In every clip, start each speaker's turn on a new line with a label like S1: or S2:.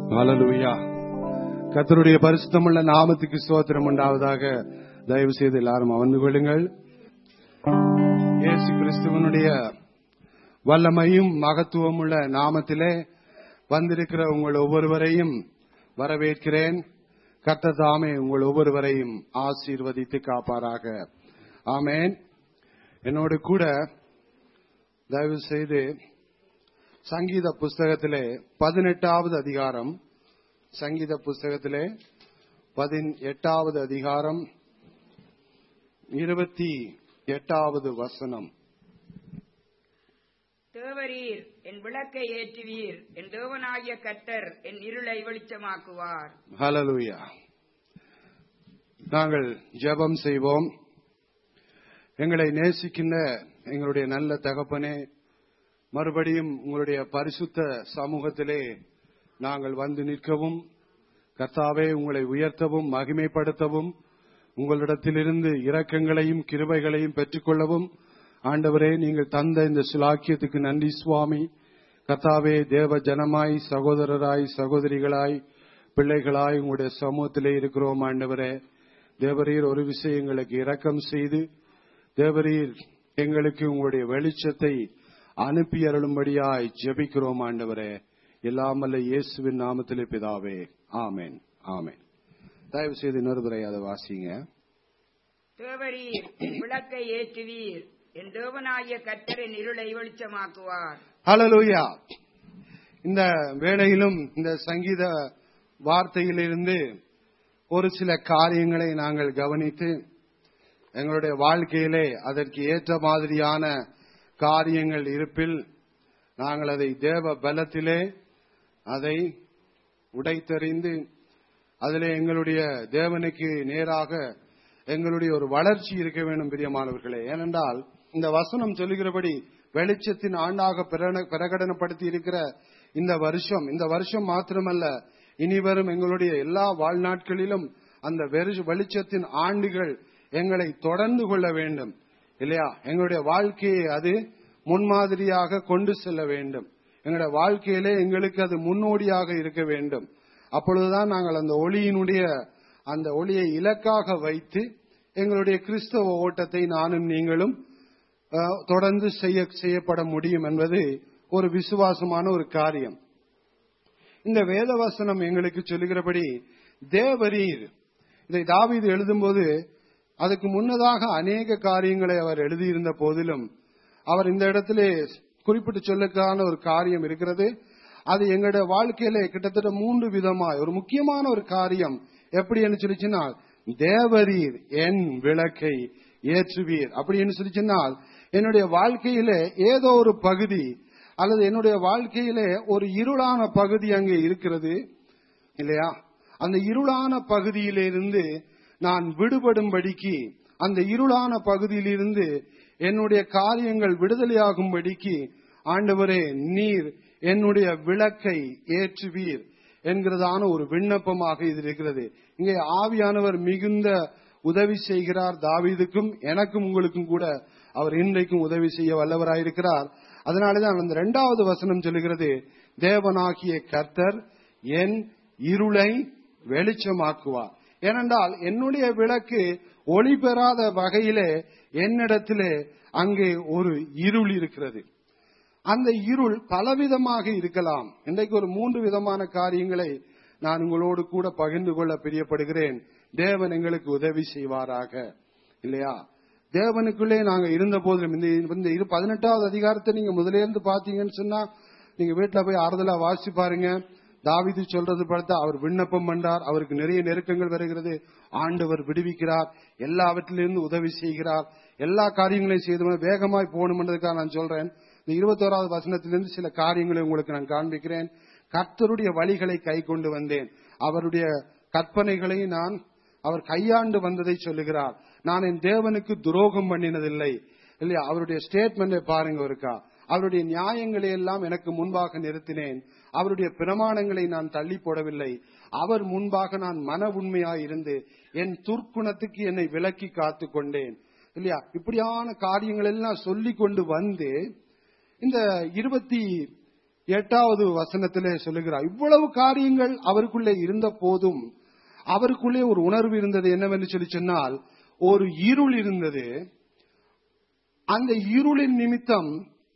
S1: ஹalleluya கர்த்தருடைய பரிசுத்தமுள்ள நாமத்துக்கு ஸ்தோத்திரம் உண்டாவதாக தயவு செய்து எல்லாரும் அமர்ந்து கொள்ளுங்கள் இயேசு கிறிஸ்துவனுடைய வல்லமையும் மகத்துவமுள்ள நாமத்திலே வந்திருக்கிற உங்கள் ஒவ்வொருவரையும் வரவேற்கிறேன் கர்த்தர் தாமே உங்கள் ஒவ்வொருவரையும் ஆசீர்வதித்து காப்பாராக ஆமேன் என்னோடு கூட தயவு செய்து சங்கீத புஸ்தகத்திலே பதினெட்டாவது அதிகாரம் சங்கீத புஸ்தகத்திலே பதினெட்டாவது அதிகாரம் இருபத்தி எட்டாவது வசனம்
S2: தேவரீர் என் விளக்கை ஏற்றுவீர் என் தேவனாகிய கர்த்தர் என் இருளை வெளிச்சமாக்குவார்
S1: ஹalleluya நாங்கள் ஜெபம் செய்வோம் எங்களை நேசிக்கின்ற எங்களுடைய நல்ல தகப்பனே மறுபடியும் உங்களுடைய பரிசுத்த சமூகத்திலே நாங்கள் வந்து நிற்கவும் கர்த்தாவே உங்களை உயர்த்தவும் மகிமைப்படுத்தவும் உங்களிடத்திலிருந்து இரக்கங்களையும் கிருபைகளையும் பெற்றுக்கொள்ளவும் ஆண்டவரே நீங்கள் தந்த இந்த சுலாக்கியத்துக்கு நன்றி சுவாமி கர்த்தாவே தேவ ஜனமாய் சகோதரராய் சகோதரிகளாய் பிள்ளைகளாய் உங்களுடைய சமூகத்திலே இருக்கிறோம் ஆண்டவரே தேவரீர் ஒரு விஷயம் எங்களுக்கு இரக்கம் செய்து தேவரீர் எங்களுக்கு உங்களுடைய வெளிச்சத்தை அனுப்பி அருளும்படியாய் ஜெபிக்கிறோம் ஆண்டவரே எல்லாமல்ல இயேசுவின் நாமத்திலே பிதாவே ஆமென் ஆமென் தயவு செய்து இன்னொரு முறை அதை வாசிங்க
S2: தேவரீர் என் விளக்கை ஏற்றுவீர் என் தேவனாகிய கர்த்தர் என் இருளை வெளிச்சமாக்குவார்
S1: ஹalleluya இந்த வேளையிலும் இந்த சங்கீத வார்த்தையிலிருந்து ஒரு சில காரியங்களை நாங்கள் கவனித்து எங்களுடைய வாழ்க்கையிலே அதற்கு ஏற்ற மாதிரியான காரியங்கள் இருப்பில் நாங்கள் அதை தேவ பலத்திலே அதை உடைத்தறிந்து அதிலே எங்களுடைய தேவனுக்கு நேராக எங்களுடைய ஒரு வளர்ச்சி இருக்க வேண்டும் பிரியமானவர்களே ஏனென்றால் இந்த வசனம் சொல்லுகிறபடி வெளிச்சத்தின் ஆண்டாக பிரகட- பிரகடனப்படுத்தி இருக்கிற இந்த வருஷம் இந்த வருஷம் மாத்திரமல்ல இனிவரும் எங்களுடைய எல்லா வாழ்நாட்களிலும் அந்த வெறு- வெளிச்சத்தின் ஆண்டுகள் எங்களை தொடர்ந்து கொள்ள வேண்டும் இல்லையா எங்களுடைய வாழ்க்கையை அது முன்மாதிரியாக கொண்டு செல்ல வேண்டும் எங்களுடைய வாழ்க்கையிலே எங்களுக்கு அது முன்னோடியாக இருக்க வேண்டும் அப்பொழுதுதான் நாங்கள் அந்த ஒளியினுடைய அந்த ஒளியை இலக்காக வைத்து எங்களுடைய கிறிஸ்தவ ஓட்டத்தை நானும் நீங்களும் அஹ், தொடர்ந்து செய்ய செய்யப்பட முடியும் என்பது ஒரு விசுவாசமான ஒரு காரியம் இந்த வேதவசனம் எங்களுக்கு சொல்லுகிறபடி தேவரீர் இதை தாவீது எழுதும்போது அதுக்கு முன்னதாக அநேக காரியங்களை அவர் எழுதியிருந்த போதிலும் அவர் இந்த இடத்திலே குறிப்பிட்டு சொல்லுக்கான ஒரு காரியம் இருக்கிறது அது எங்களுடைய வாழ்க்கையில கிட்டத்தட்ட மூன்று விதமாய் ஒரு முக்கியமான ஒரு காரியம் எப்படி சொல்லிச்சுன்னா தேவரீர் என் விளக்கை ஏற்றுவீர் அப்படின்னு சொல்லிச்சுன்னால் என்னுடைய வாழ்க்கையிலே ஏதோ ஒரு பகுதி அல்லது என்னுடைய வாழ்க்கையிலே ஒரு இருளான பகுதி அங்கே இருக்கிறது இல்லையா அந்த இருளான பகுதியிலிருந்து நான் விடுபடும்படிக்கு அந்த இருளான பகுதியிலிருந்து என்னுடைய காரியங்கள் விடுதலையாகும்படிக்கு ஆண்டவரே நீர் என்னுடைய விளக்கை ஏற்றுவீர் என்கிறதான ஒரு விண்ணப்பமாக இது இருக்கிறது இங்கே ஆவியானவர் மிகுந்த உதவி செய்கிறார் தாவீதுக்கும் எனக்கும் உங்களுக்கும் கூட அவர் இன்றைக்கும் உதவி செய்ய வல்லவராயிருக்கிறார் அதனாலதான் அந்த இரண்டாவது வசனம் சொல்லுகிறது தேவனாகிய கர்த்தர் என் இருளை வெளிச்சமாக்குவார் ஏனென்றால் என்னுடைய விளக்கு ஒளி பெறாத வகையிலே என்னிடத்திலே அங்கே ஒரு இருள் இருக்கிறது அந்த இருள் பலவிதமாக இருக்கலாம் இன்றைக்கு ஒரு மூன்று விதமான காரியங்களை நான் உங்களோடு கூட பகிர்ந்து கொள்ள பிரியப்படுகிறேன் தேவன் எங்களுக்கு உதவி செய்வாராக இல்லையா தேவனுக்குள்ளே நாங்க இருந்த போதிலும் இந்த இந்த இரு பதினெட்டாவது அதிகாரத்தை நீங்க முதலே இருந்து பாத்தீங்கன்னு சொன்னா நீங்க வீட்டுல போய் ஆறுதலா வாசிச்சு பாருங்க தாவிது சொல்றது பார்த்தா அவர் விண்ணப்பம் பண்றார் அவருக்கு நிறைய நெருக்கங்கள் வருகிறது ஆண்டவர் விடுவிக்கிறார் எல்லாவற்றிலிருந்து உதவி செய்கிறார் எல்லா காரியங்களையும் செய்து வேகமாய் போகணும்ன்றதுக்காக நான் சொல்றேன் இந்த இருபத்தோராவது வசனத்திலிருந்து சில காரியங்களை உங்களுக்கு நான் காண்பிக்கிறேன் கர்த்தருடைய வழிகளை கை கொண்டு வந்தேன் அவருடைய கற்பனைகளை நான் அவர் கையாண்டு வந்ததை சொல்லுகிறார் நான் என் தேவனுக்கு துரோகம் பண்ணினதில்லை இல்லையா அவருடைய ஸ்டேட்மெண்டை பாருங்க இருக்கா அவருடைய நியாயங்களை எல்லாம் எனக்கு முன்பாக நிறுத்தினேன் அவருடைய பிரமாணங்களை நான் தள்ளி போடவில்லை அவர் முன்பாக நான் மன உண்மையாய் இருந்து என் துர்க்குணத்துக்கு என்னை விலக்கி காத்து கொண்டேன் இல்லையா இப்படியான காரியங்கள் எல்லாம் சொல்லி கொண்டு வந்து இந்த இருபத்தி எட்டாவது வசனத்திலே சொல்லுகிறார் இவ்வளவு காரியங்கள் அவருக்குள்ளே இருந்த போதும் அவருக்குள்ளே ஒரு உணர்வு இருந்தது என்னவென்று சொல்லி சொன்னால் ஒரு இருள் இருந்தது அந்த இருளின் நிமித்தம்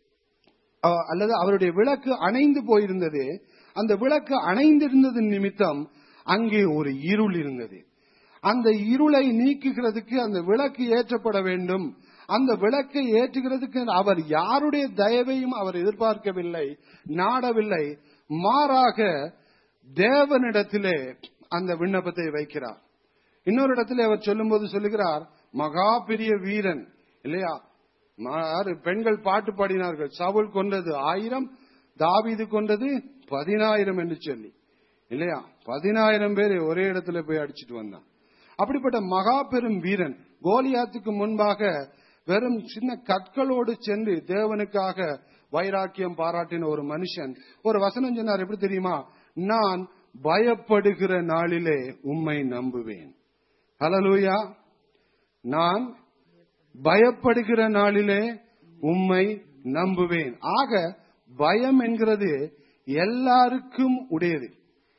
S1: அஹ், அல்லது அவருடைய விளக்கு அணைந்து போயிருந்தது அந்த விளக்கு அணைந்திருந்ததன் நிமித்தம் அங்கே ஒரு இருள் இருந்தது அந்த இருளை நீக்குகிறதுக்கு அந்த விளக்கு ஏற்றப்பட வேண்டும் அந்த விளக்கை ஏற்றுகிறதுக்கு அவர் யாருடைய தயவையும் அவர் எதிர்பார்க்கவில்லை நாடவில்லை மாறாக தேவனிடத்திலே அந்த விண்ணப்பத்தை வைக்கிறார் இன்னொரு இடத்துல அவர் சொல்லும்போது சொல்லுகிறார் மகா பெரிய வீரன் இல்லையா ம- யாரு? பெண்கள் பாட்டு பாடினார்கள் சவுல் கொண்டது ஆயிரம் தாவீது கொண்டது பதினாயிரம் என்று சொல்லி இல்லையா பதினாயிரம் பேர் ஒரே இடத்துல போய் அடிச்சிட்டு வந்தான் அப்படிப்பட்ட மகா பெரும் வீரன் கோலியாத்துக்கு முன்பாக வெறும் சின்ன கற்களோடு சென்று தேவனுக்காக வைராக்கியம் பாராட்டின ஒரு மனுஷன் ஒரு வசனம் சொன்னார் எப்படி தெரியுமா நான் பயப்படுகிற நாளிலே உம்மை நம்புவேன் ஹalleluya நான் பயப்படுகிற நாளிலே உம்மை நம்புவேன் ஆக பயம் என்கிறது எல்லாருக்கும் உடையது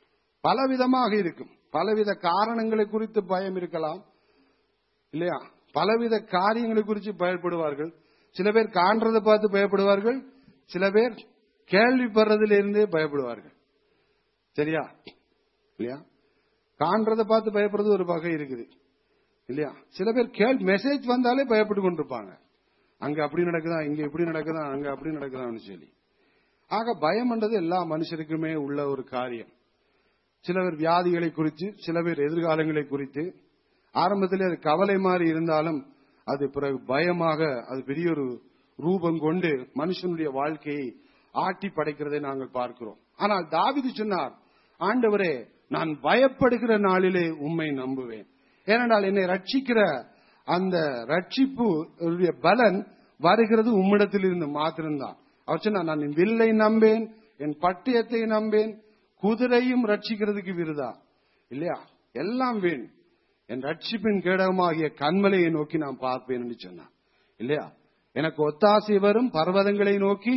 S1: பலவிதமாக இருக்கும் பலவித காரணங்களை குறித்து பயம் இருக்கலாம் இல்லையா பலவித காரியங்களை குறித்து பயப்படுவார்கள் சில பேர் காண்றதை பார்த்து பயப்படுவார்கள் சில பேர் கேள்விப்படுறதிலிருந்தே பயப்படுவார்கள் சரியா இல்லையா காண்றதை பார்த்து பயப்படுறது ஒரு வகை இருக்குது இல்லையா சில பேர் கேள் மெசேஜ் வந்தாலே பயப்பட்டு கொண்டிருப்பாங்க அங்க அப்படி நடக்குதா இங்க இப்படி நடக்குதா அங்க அப்படி நடக்குதான்னு சொல்லி ஆக பயம்ன்றது எல்லா மனுஷருக்குமே உள்ள ஒரு காரியம் சில பேர் வியாதிகளை குறித்து சில பேர் எதிர்காலங்களை குறித்து ஆரம்பத்திலே அது கவலை மாதிரி இருந்தாலும் அது பிறகு பயமாக அது பெரிய ஒரு ரூபம் கொண்டு மனுஷனுடைய வாழ்க்கையை ஆட்டி படைக்கிறதை நாங்கள் பார்க்கிறோம் ஆனால் தாவிது சொன்னார் ஆண்டவரே நான் பயப்படுகிற நாளிலே உம்மை நம்புவேன் ஏனென்றால் என்னை ரட்சிக்கிற அந்த ரட்சிப்பு உடைய பலன் வருகிறது உம்மிடத்தில் இருந்து மாத்திரம்தான் அவர் சொன்னார் நான் என் வில்லை நம்பேன் என் பட்டயத்தை நம்பேன் குதிரையும் ரட்சிக்கிறதுக்கு விருதா இல்லையா எல்லாம் வேணும் என் ரட்சிப்பின் கேடகமாகிய கண்மலையை நோக்கி நான் பார்ப்பேன் என்று சொன்னார் இல்லையா எனக்கு ஒத்தாசை வரும் பர்வதங்களை நோக்கி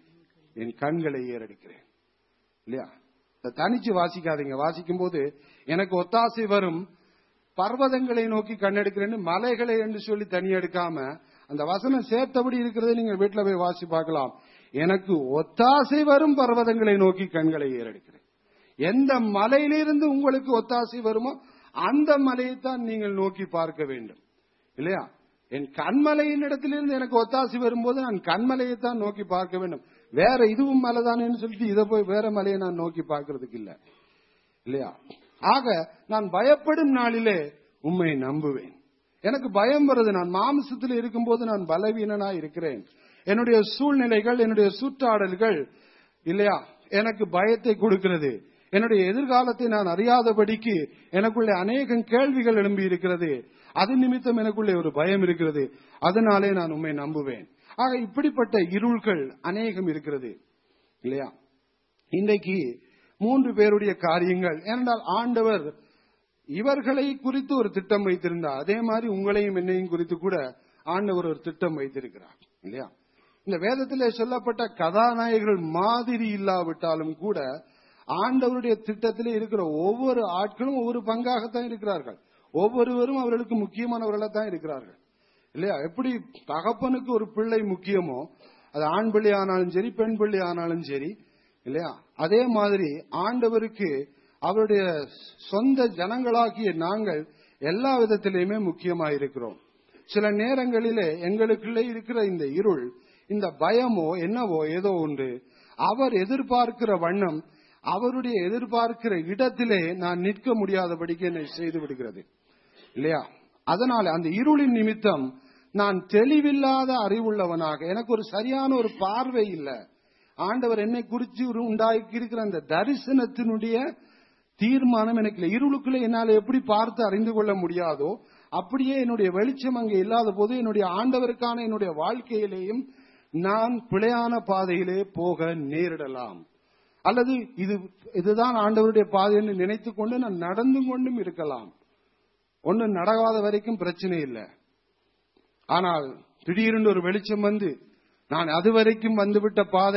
S1: என் கண்களை ஏறெடுக்கிறேன் இல்லையா இதை தனிச்சு வாசிக்காதீங்க வாசிக்கும் போது எனக்கு ஒத்தாசை வரும் பர்வதங்களை நோக்கி கண்ணெடுக்கிறேன்னு மலைகளை என்று சொல்லி தனி எடுக்காம அந்த வசனம் சேர்த்தபடி இருக்கிறதை நீங்க வீட்டுல போய் வாசி பார்க்கலாம் எனக்கு ஒத்தாசை வரும் பர்வதங்களை நோக்கி கண்களை ஏறெடுக்கிறேன் எந்த மலையிலிருந்து உங்களுக்கு ஒத்தாசை வருமோ அந்த மலையைத்தான் நீங்கள் நோக்கி பார்க்க வேண்டும் இல்லையா என் கண்மலையின் இடத்திலிருந்து எனக்கு ஒத்தாசி வரும்போது நான் கண்மலையைத்தான் நோக்கி பார்க்க வேண்டும் வேற இதுவும் மலைதானேன்னு சொல்லிட்டு இதை போய் வேற மலையை நான் நோக்கி பார்க்கறதுக்கு இல்ல இல்லையா ஆக நான் பயப்படும் நாளிலே உம்மை நம்புவேன் எனக்கு பயம் வருது நான் மாமிசத்தில் இருக்கும்போது நான் பலவீனனா இருக்கிறேன் என்னுடைய சூழ்நிலைகள் என்னுடைய சுற்றாடல்கள் இல்லையா எனக்கு பயத்தை கொடுக்கிறது என்னுடைய எதிர்காலத்தை நான் அறியாதபடிக்கு எனக்குள்ளே அநேகம் கேள்விகள் எழும்பி இருக்கிறது அது நிமித்தம் எனக்குள்ளே ஒரு பயம் இருக்கிறது அதனாலே நான் உண்மை நம்புவேன் ஆக இப்படிப்பட்ட இருள்கள் அநேகம் இருக்கிறது இல்லையா இன்றைக்கு மூன்று பேருடைய காரியங்கள் ஏனென்றால் ஆண்டவர் இவர்களை குறித்து ஒரு திட்டம் வைத்திருந்தார் அதே மாதிரி உங்களையும் என்னையும் குறித்து கூட ஆண்டவர் ஒரு திட்டம் வைத்திருக்கிறார் இல்லையா இந்த வேதத்திலே சொல்லப்பட்ட கதாநாயகர்கள் மாதிரி இல்லாவிட்டாலும் கூட ஆண்டவருடைய திட்டத்திலே இருக்கிற ஒவ்வொரு ஆட்களும் ஒவ்வொரு பங்காகத்தான் இருக்கிறார்கள் ஒவ்வொருவரும் அவர்களுக்கு முக்கியமானவர்களாக தான் இருக்கிறார்கள் இல்லையா எப்படி தகப்பனுக்கு ஒரு பிள்ளை முக்கியமோ அது ஆண் பிள்ளை ஆனாலும் சரி பெண் பிள்ளை ஆனாலும் சரி இல்லையா அதே மாதிரி ஆண்டவருக்கு அவருடைய சொந்த ஜனங்களாகிய நாங்கள் எல்லா விதத்திலையுமே முக்கியமா இருக்கிறோம் சில நேரங்களிலே எங்களுக்குள்ளே இருக்கிற இந்த இருள் இந்த பயமோ என்னவோ ஏதோ ஒன்று அவர் எதிர்பார்க்கிற வண்ணம் அவருடைய எதிர்பார்க்கிற இடத்திலே நான் நிற்க முடியாதபடிக்கு என்னை செய்து விடுகிறது இல்லையா அதனால அந்த இருளின் நிமித்தம் நான் தெளிவில்லாத அறிவுள்ளவனாக எனக்கு ஒரு சரியான ஒரு பார்வை இல்லை ஆண்டவர் என்னை குறித்து ஒரு உண்டாக்கி இருக்கிற அந்த தரிசனத்தினுடைய தீர்மானம் எனக்கு இல்லை இருளுக்குள்ள என்னால் எப்படி பார்த்து அறிந்து கொள்ள முடியாதோ அப்படியே என்னுடைய வெளிச்சம் அங்கே இல்லாத போது என்னுடைய ஆண்டவருக்கான என்னுடைய வாழ்க்கையிலேயும் நான் பிழையான பாதையிலே போக நேரிடலாம் அல்லது இது இதுதான் ஆண்டவருடைய பாதை என்று நினைத்துக் கொண்டு நான் நடந்து கொண்டும் இருக்கலாம் ஒன்னும் நடக்காத வரைக்கும் பிரச்சனை இல்லை ஆனால் திடீரென்று ஒரு வெளிச்சம் வந்து நான் அது வரைக்கும் வந்துவிட்ட பாதை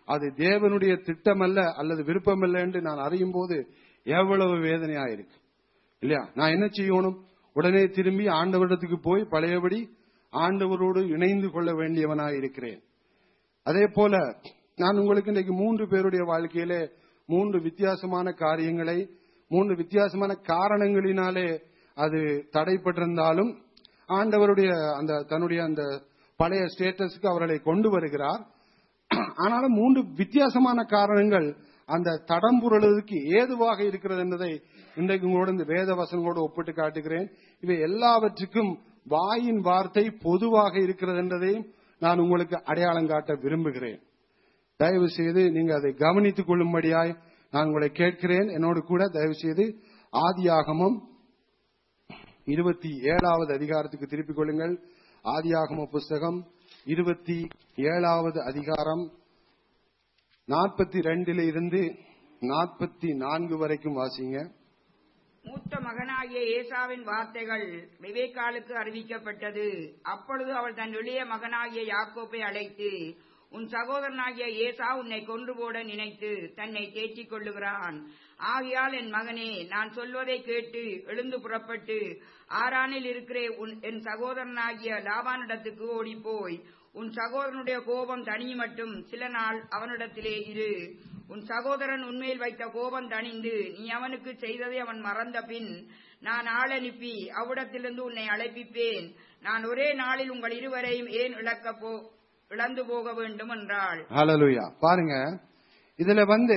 S1: அது தேவனுடைய திட்டமல்ல அல்லது விருப்பமல்ல என்று நான் அறியும் போது எவ்வளவு வேதனையா இருக்கு இல்லையா நான் என்ன செய்யணும் உடனே திரும்பி ஆண்டவரிடத்துக்கு போய் பழையபடி ஆண்டவரோடு இணைந்து கொள்ள வேண்டியவனாய் இருக்கிறேன் அதே போல நான் உங்களுக்கு இன்றைக்கு மூன்று பேருடைய வாழ்க்கையிலே மூன்று வித்தியாசமான காரியங்களை மூன்று வித்தியாசமான காரணங்களினாலே அது தடைப்பட்டிருந்தாலும் ஆண்டவருடைய அந்த தன்னுடைய அந்த பழைய ஸ்டேட்டஸ்க்கு அவர்களை கொண்டு வருகிறார் ஆனாலும் மூன்று வித்தியாசமான காரணங்கள் அந்த தடம்புரலுக்கு ஏதுவாக இருக்கிறது என்பதை இன்றைக்கு உங்களோட இந்த வேத வசனங்களோடு ஒப்பிட்டு காட்டுகிறேன் இவை எல்லாவற்றுக்கும் வாயின் வார்த்தை பொதுவாக இருக்கிறது என்பதையும் நான் உங்களுக்கு அடையாளம் காட்ட விரும்புகிறேன் தயவு செய்து நீங்க அதை கவனித்துக் கொள்ளும்படியாய் நான் உங்களை கேட்கிறேன் என்னோடு கூட தயவு செய்து ஆதியாகமம் இருபத்தி ஏழாவது அதிகாரத்துக்கு திருப்பிக் கொள்ளுங்கள் ஆதியாகம புஸ்தகம் இருபத்தி ஏழாவது அதிகாரம் நாற்பத்தி ரெண்டில இருந்து நாற்பத்தி நான்கு வரைக்கும் வாசிங்க
S2: மூத்த மகனாகிய ஏசாவின் வார்த்தைகள் ரெபேக்காளுக்கு அறிவிக்கப்பட்டது அப்பொழுது அவள் தன் இளைய மகனாகிய யாக்கோப்பை அழைத்து உன் சகோதரனாகிய ஏசா உன்னை கொன்று போட நினைத்து தன்னை தேற்றிக் கொள்ளுகிறான் ஆகையால் என் மகனே நான் சொல்வதை கேட்டு எழுந்து புறப்பட்டு ஆரானில் இருக்கிற உன் என் சகோதரனாகிய லாபானிடத்துக்கு ஓடிப்போய் உன் சகோதரனுடைய கோபம் தனி மட்டும் சில நாள் அவனிடத்திலே இரு உன் சகோதரன் உன்மேல் வைத்த கோபம் தணிந்து நீ அவனுக்கு செய்ததை அவன் மறந்த பின் நான் ஆள் அனுப்பி அவ்விடத்திலிருந்து உன்னை அழைப்பிப்பேன் நான் ஒரே நாளில் உங்கள் இருவரையும் ஏன் இழக்க போ இழந்து போக வேண்டும் என்றாள்
S1: ஹalleluya பாருங்க இதுல வந்து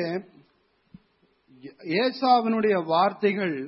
S1: ஏசாவினுடைய வார்த்தைகள்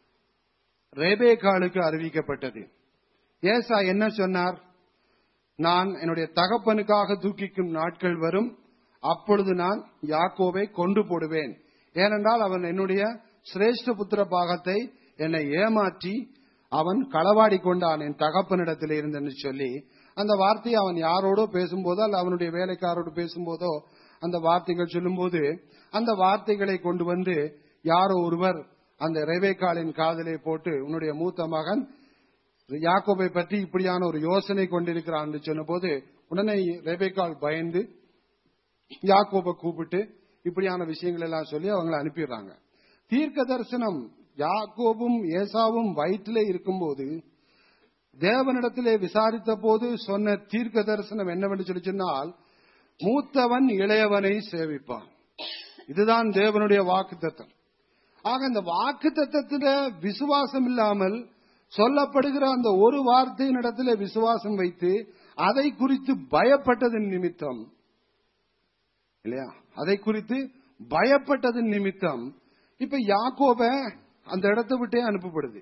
S1: ரேபேகாலுக்கு அறிவிக்கப்பட்டது ஏசா என்ன சொன்னார் நான் என்னுடைய தகப்பனுக்காக தூக்கிக்கும் நாட்கள் வரும் அப்பொழுது நான் யாக்கோவை கொண்டு போடுவேன் ஏனென்றால் அவன் என்னுடைய சிரேஷ்ட புத்திர பாகத்தை என்னை ஏமாற்றி அவன் களவாடி கொண்டான் என் தகப்பனிடத்தில் இருந்தென்று சொல்லி அந்த வார்த்தையை அவன் யாரோடோ பேசும்போதோ அல்ல அவனுடைய வேலைக்காரோடு பேசும்போதோ அந்த வார்த்தைகள் சொல்லும்போது அந்த வார்த்தைகளை கொண்டு வந்து யாரோ ஒருவர் அந்த ரேவேக்காலின் காதலை போட்டு உன்னுடைய மூத்த மகன் யாக்கோபை பற்றி இப்படியான ஒரு யோசனை கொண்டிருக்கிறான் என்று சொன்னபோது உடனே ரேபேக்கால் பயந்து யாக்கோபை கூப்பிட்டு இப்படியான விஷயங்கள் எல்லாம் சொல்லி அவங்களை அனுப்பிடுறாங்க தீர்க்க தரிசனம் யாக்கோபும் ஏசாவும் வயிற்றிலே இருக்கும்போது தேவனிடத்திலே விசாரித்த போது சொன்ன தீர்க்க தரிசனம் என்னவென்று சொல்லி சொன்னால் மூத்தவன் இளையவனை சேவிப்பான் இதுதான் தேவனுடைய வாக்கு தத்தம் ஆக இந்த வாக்கு தத்தத்தில விசுவாசம் இல்லாமல் சொல்லப்படுகிற அந்த ஒரு வார்த்தையின் இடத்துல விசுவாசம் வைத்து அதை குறித்து பயப்பட்டதன் நிமித்தம் இல்லையா அதை குறித்து பயப்பட்டதன் நிமித்தம் இப்ப யாக்கோப அந்த இடத்தை விட்டே அனுப்பப்படுது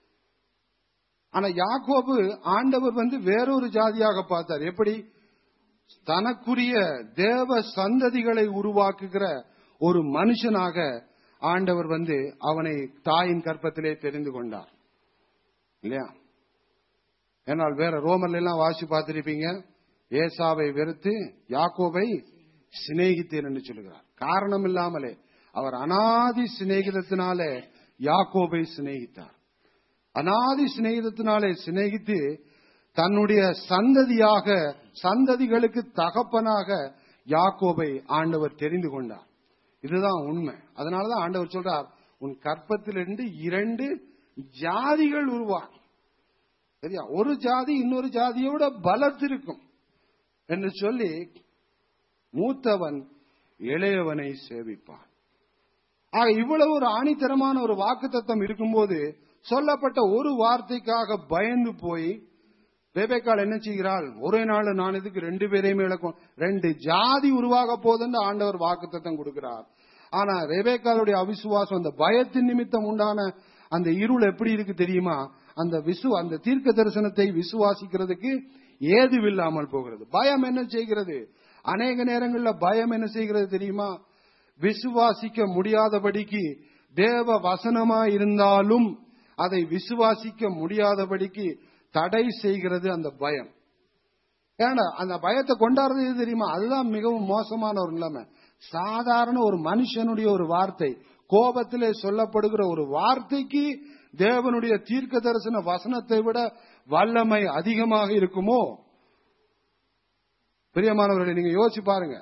S1: ஆனா யாக்கோபு ஆண்டவர் வந்து வேறொரு ஜாதியாக பார்த்தார் எப்படி தனக்குரிய தேவ சந்ததிகளை உருவாக்குகிற ஒரு மனுஷனாக ஆண்டவர் வந்து அவனை தாயின் கற்பத்திலே தெரிந்து கொண்டார் இல்லையா ஏனால் வேற ரோமர்ல எல்லாம் வாசி பார்த்திருப்பீங்க ஏசாவை வெறுத்து யாக்கோபை சிநேகித்தேன் என்று சொல்லுகிறார் காரணம் இல்லாமலே அவர் அனாதி சிநேகிதத்தினாலே யாக்கோபை சிநேகித்தார் அனாதி சிநேகிதத்தினாலே சிநேகித்து தன்னுடைய சந்ததியாக சந்ததிகளுக்கு தகப்பனாக யாக்கோபை ஆண்டவர் தெரிந்து கொண்டார் இதுதான் உண்மை அதனாலதான் ஆண்டவர் சொல்றார் உன் கற்பத்திலிருந்து இரண்டு ஜாதிகள் உருவாகும் சரியா ஒரு ஜாதி இன்னொரு ஜாதியோட பலத்திருக்கும் என்று சொல்லி மூத்தவன் இளையவனை சேவிப்பான் ஆக இவ்வளவு ஒரு ஆணித்தரமான ஒரு வாக்கு தத்துவம் இருக்கும்போது சொல்லப்பட்ட ஒரு வார்த்தைக்காக பயந்து போய் பேபேக்கால் என்ன செய்கிறாள் ஒரே நாள் நான் இதுக்கு ரெண்டு பேரையுமே இழக்கும் ரெண்டு ஜாதி உருவாக போதுன்னு ஆண்டவர் வாக்கு தத்தம் கொடுக்கிறார் ஆனா ரெபேக்காலுடைய அவிசுவாசம் அந்த பயத்தின் நிமித்தம் உண்டான அந்த இருள் எப்படி இருக்கு தெரியுமா அந்த விசு அந்த தீர்க்க தரிசனத்தை விசுவாசிக்கிறதுக்கு ஏதுவில்லாமல் போகிறது பயம் என்ன செய்கிறது அநேக நேரங்களில் பயம் என்ன செய்கிறது தெரியுமா விசுவாசிக்க முடியாதபடிக்கு தேவ வசனமா இருந்தாலும் அதை விசுவாசிக்க முடியாதபடிக்கு தடை செய்கிறது அந்த பயம் ஏன்னா அந்த பயத்தை கொண்டாடுறது எது தெரியுமா அதுதான் மிகவும் மோசமான ஒரு நிலைமை சாதாரண ஒரு மனுஷனுடைய ஒரு வார்த்தை கோபத்திலே சொல்லப்படுகிற ஒரு வார்த்தைக்கு தேவனுடைய தீர்க்க தரிசன வசனத்தை விட வல்லமை அதிகமாக இருக்குமோ பிரியமானவர்களை நீங்க யோசிச்சு பாருங்க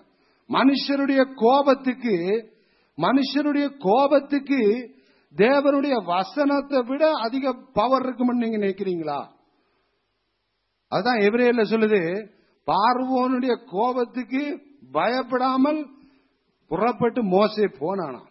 S1: மனுஷருடைய கோபத்துக்கு மனுஷருடைய கோபத்துக்கு தேவனுடைய வசனத்தை விட அதிக பவர் இருக்கும்னு நீங்க நினைக்கிறீங்களா அதுதான் எபிரேல சொல்லுது பார்வோனுடைய கோபத்துக்கு பயப்படாமல் புறப்பட்டு மோசே போனானா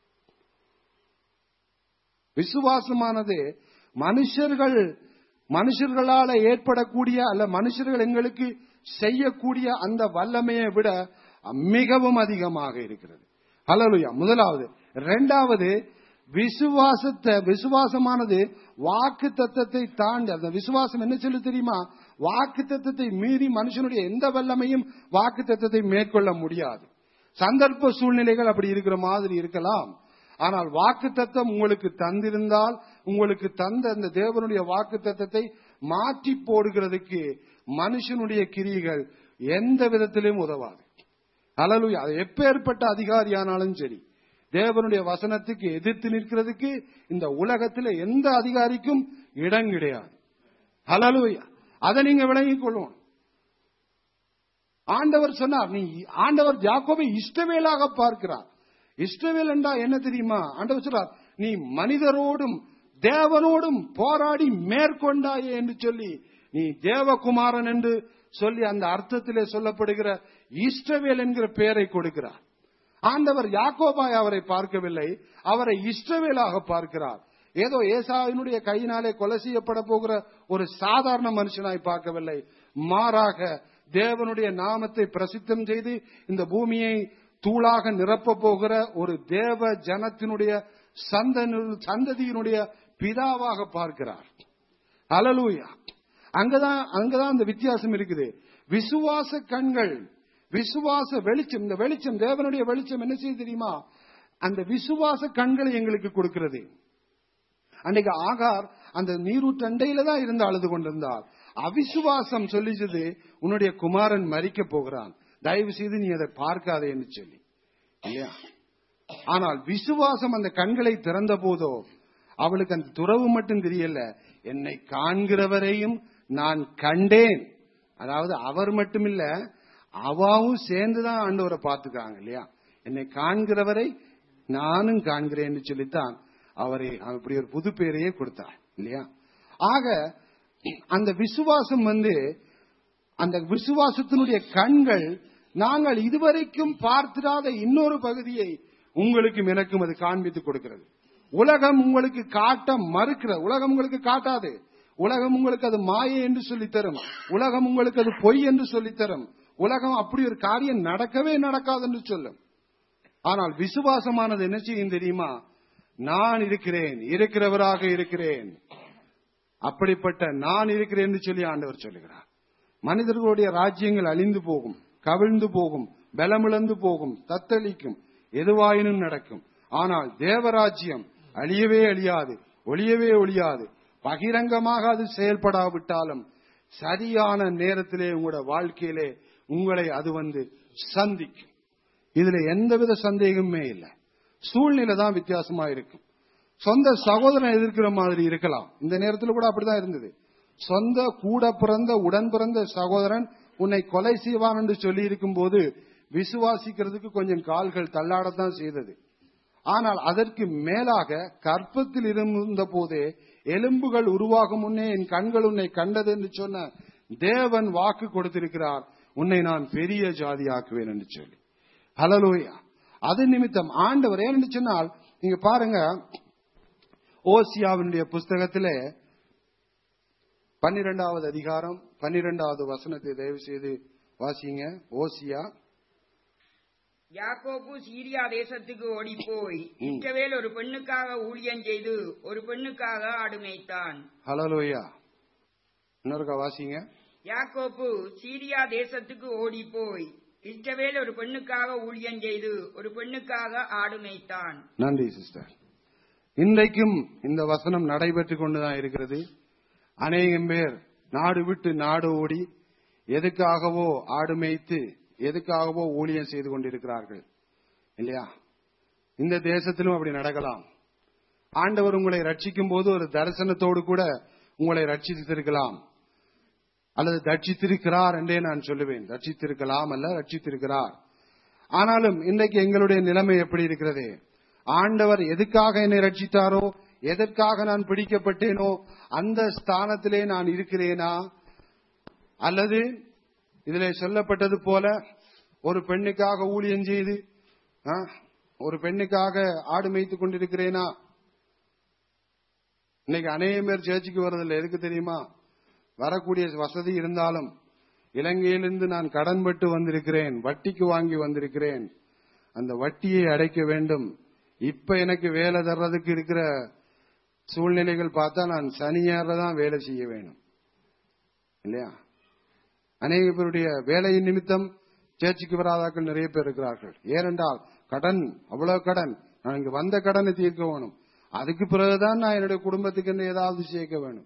S1: விசுவாசமானது மனுஷர்கள் மனுஷர்களால ஏற்படக்கூடிய அல்ல மனுஷர்கள் எங்களுக்கு செய்யக்கூடிய அந்த வல்லமையை விட மிகவும் அதிகமாக இருக்கிறது ஹalleluya முதலாவது இரண்டாவது விசுவாசத்தை விசுவாசமானது வாக்கு தத்தத்தை தாண்டி அந்த விசுவாசம் என்ன சொல்லு தெரியுமா வாக்கு தத்தத்தை மீறி மனுஷனுடைய எந்த வல்லமையும் வாக்கு தத்தத்தை மேற்கொள்ள முடியாது சந்தர்ப்ப சூழ்நிலைகள் அப்படி இருக்கிற மாதிரி இருக்கலாம் ஆனால் வாக்கு தத்தம் உங்களுக்கு தந்திருந்தால் உங்களுக்கு தந்த அந்த தேவனுடைய வாக்கு தத்தத்தை மாற்றி போடுகிறதுக்கு மனுஷனுடைய கிரிகள் எந்த விதத்திலும் உதவாது அலலுயா அது எப்பேற்பட்ட அதிகாரியானாலும் சரி தேவனுடைய வசனத்துக்கு எதிர்த்து நிற்கிறதுக்கு இந்த உலகத்தில் எந்த அதிகாரிக்கும் இடம் கிடையாது ஹலலுயா அதை நீங்க விளங்கிக் கொள்ளணும் ஆண்டவர் சொன்னார் நீ ஆண்டவர் ஜாக்கோபை இஷ்டவேலாக பார்க்கிறார் இஷ்டவேல் என்றா என்ன தெரியுமா ஆண்டவர் சொல்றார் நீ மனிதரோடும் தேவனோடும் போராடி மேற்கொண்டாயே என்று சொல்லி நீ தேவகுமாரன் என்று சொல்லி அந்த அர்த்தத்திலே சொல்லப்படுகிற இஷ்டவேல் என்கிற பெயரை கொடுக்கிறார் ஆண்டவர் யாக்கோபாய் அவரை பார்க்கவில்லை அவரை இஷ்டவேலாக பார்க்கிறார் ஏதோ ஏசாவினுடைய கையினாலே கொலை செய்யப்பட போகிற ஒரு சாதாரண மனுஷனாய் பார்க்கவில்லை மாறாக தேவனுடைய நாமத்தை பிரசித்தம் செய்து இந்த பூமியை தூளாக நிரப்ப போகிற ஒரு தேவ ஜனத்தினுடைய சந்தனு- சந்ததியினுடைய பிதாவாக பார்க்கிறார் அலலூயா அங்கதான் அங்கதான் அந்த வித்தியாசம் இருக்குது விசுவாச கண்கள் விசுவாச வெளிச்சம் இந்த வெளிச்சம் தேவனுடைய வெளிச்சம் என்ன செய்ய தெரியுமா அந்த விசுவாச கண்களை எங்களுக்கு கொடுக்கிறது அன்னைக்கு ஆகார் அந்த நீரூற்றண்டையில தான் இருந்து அழுது கொண்டிருந்தார் அவிசுவாசம் சொல்லிச்சது உன்னுடைய குமாரன் மறிக்க போகிறான் தயவு செய்து நீ அதை பார்க்காதே என்று சொல்லி இல்லையா ஆனால் விசுவாசம் அந்த கண்களை திறந்த போதோ அவளுக்கு அந்த துறவு மட்டும் தெரியல என்னை காண்கிறவரையும் நான் கண்டேன் அதாவது அவர் மட்டுமில்ல அவாவும் சேர்ந்துதான் ஆண்டவரை பார்த்துக்காங்க இல்லையா என்னை காண்கிறவரை நானும் காண்கிறேன்னு சொல்லித்தான் அவரை அப்படி ஒரு புது பேரையே கொடுத்தார் இல்லையா ஆக அந்த விசுவாசம் வந்து அந்த விசுவாசத்தினுடைய கண்கள் நாங்கள் இதுவரைக்கும் பார்த்திராத இன்னொரு பகுதியை உங்களுக்கும் எனக்கும் அது காண்பித்து கொடுக்கிறது உலகம் உங்களுக்கு காட்ட மறுக்கிற உலகம் உங்களுக்கு காட்டாது உலகம் உங்களுக்கு அது மாயை என்று சொல்லித்தரும் உலகம் உங்களுக்கு அது பொய் என்று சொல்லித்தரும் உலகம் அப்படி ஒரு காரியம் நடக்கவே நடக்காது என்று சொல்லும் ஆனால் விசுவாசமானது என்ன செய்யும் தெரியுமா நான் இருக்கிறேன் இருக்கிறவராக இருக்கிறேன் அப்படிப்பட்ட நான் இருக்கிறேன் என்று சொல்லி ஆண்டவர் சொல்லுகிறார் மனிதர்களுடைய ராஜ்யங்கள் அழிந்து போகும் கவிழ்ந்து போகும் பலமிழந்து போகும் தத்தளிக்கும் எதுவாயினும் நடக்கும் ஆனால் தேவராஜ்யம் அழியவே அழியாது ஒளியவே ஒழியாது பகிரங்கமாக அது செயல்படாவிட்டாலும் சரியான நேரத்திலே உங்களோட வாழ்க்கையிலே உங்களை அது வந்து சந்திக்கும் இதுல எந்தவித சந்தேகமே இல்லை சூழ்நிலை தான் வித்தியாசமா இருக்கும் சொந்த சகோதரன் எதிர்க்கிற மாதிரி இருக்கலாம் இந்த நேரத்தில் கூட அப்படிதான் இருந்தது சொந்த கூட பிறந்த உடன் பிறந்த சகோதரன் உன்னை கொலை செய்வான் என்று சொல்லி இருக்கும் போது விசுவாசிக்கிறதுக்கு கொஞ்சம் கால்கள் தள்ளாடத்தான் செய்தது ஆனால் அதற்கு மேலாக கற்பத்தில் இருந்த போதே எலும்புகள் உருவாகும் முன்னே என் கண்கள் உன்னை கண்டது என்று சொன்ன தேவன் வாக்கு கொடுத்திருக்கிறார் உன்னை நான் பெரிய ஜாதியாக்குவேன் என்று சொல்லி ஹலலூயா அது நிமித்தம் ஆண்டவர் ஏன்னு சொன்னால் நீங்க பாருங்க ஓசியாவினுடைய புஸ்தகத்திலே பன்னிரெண்டாவது அதிகாரம் பன்னிரெண்டாவது வசனத்தை தயவு செய்து வாசிங்க ஓசியா
S2: யாக்கோபு சீரியா தேசத்துக்கு ஓடிப்போய் இஸ்ரவேல் ஒரு பெண்ணுக்காக ஊழியம் செய்து ஒரு பெண்ணுக்காக ஆடு மேய்த்தான்
S1: ஹலலூயா இன்னொருக்கா வாசிங்க
S2: யாக்கோபு சீரியா தேசத்துக்கு ஓடிப்போய் இஸ்ரவேல் ஒரு பெண்ணுக்காக ஊழியம் செய்து ஒரு பெண்ணுக்காக ஆடு மேய்த்தான்
S1: நன்றி சிஸ்டர் இன்றைக்கும் இந்த வசனம் நடைபெற்றுக் கொண்டுதான் இருக்கிறது அநேகம் பேர் நாடு விட்டு நாடு ஓடி எதுக்காகவோ ஆடு மேய்த்து எதுக்காகவோ ஊழியம் செய்து கொண்டிருக்கிறார்கள் இல்லையா இந்த தேசத்திலும் அப்படி நடக்கலாம் ஆண்டவர் உங்களை ரட்சிக்கும் போது ஒரு தரிசனத்தோடு கூட உங்களை ரட்சித்திருக்கலாம் அல்லது தட்சித்திருக்கிறார் என்றே நான் சொல்லுவேன் ரட்சித்திருக்கலாம் அல்ல ரட்சித்திருக்கிறார் ஆனாலும் இன்றைக்கு எங்களுடைய நிலைமை எப்படி இருக்கிறது ஆண்டவர் எதுக்காக என்னை ரட்சித்தாரோ எதற்காக நான் பிடிக்கப்பட்டேனோ அந்த ஸ்தானத்திலே நான் இருக்கிறேனா அல்லது இதிலே சொல்லப்பட்டது போல ஒரு பெண்ணுக்காக ஊழியம் செய்து ஆ, ஒரு பெண்ணுக்காக ஆடு மேய்த்துக் கொண்டிருக்கிறேனா இன்னைக்கு அநேக பேர் சேர்ச்சுக்கு வர்றதில்லை எதுக்கு தெரியுமா வரக்கூடிய வசதி இருந்தாலும் இலங்கையிலிருந்து நான் கடன்பட்டு வந்திருக்கிறேன் வட்டிக்கு வாங்கி வந்திருக்கிறேன் அந்த வட்டியை அடைக்க வேண்டும் இப்ப எனக்கு வேலை தர்றதுக்கு இருக்கிற சூழ்நிலைகள் பார்த்தா நான் சனியார தான் வேலை செய்ய வேணும் இல்லையா அநேக பேருடைய வேலையின் நிமித்தம் சேர்ச்சுக்கு வராதாக்கள் நிறைய பேர் இருக்கிறார்கள் ஏனென்றால் கடன் அவ்வளவு கடன் நான் இங்க வந்த கடனை தீர்க்க வேணும் அதுக்கு பிறகுதான் நான் என்னுடைய குடும்பத்துக்கு என்ன ஏதாவது சேர்க்க வேணும்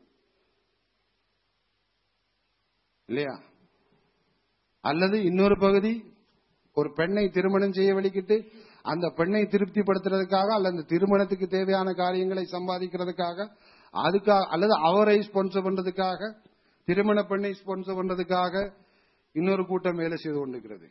S1: இல்லையா அல்லது இன்னொரு பகுதி ஒரு பெண்ணை திருமணம் செய்ய வலிக்கிட்டு அந்த பெண்ணை திருப்திப்படுத்துறதுக்காக அல்லது அந்த திருமணத்துக்கு தேவையான காரியங்களை சம்பாதிக்கிறதுக்காக அதுக்காக அல்லது அவரை ஸ்பான்சர் பண்றதுக்காக திருமண பெண்ணை ஸ்பான்சர் பண்றதுக்காக இன்னொரு கூட்டம் வேலை செய்து கொண்டிருக்கிறது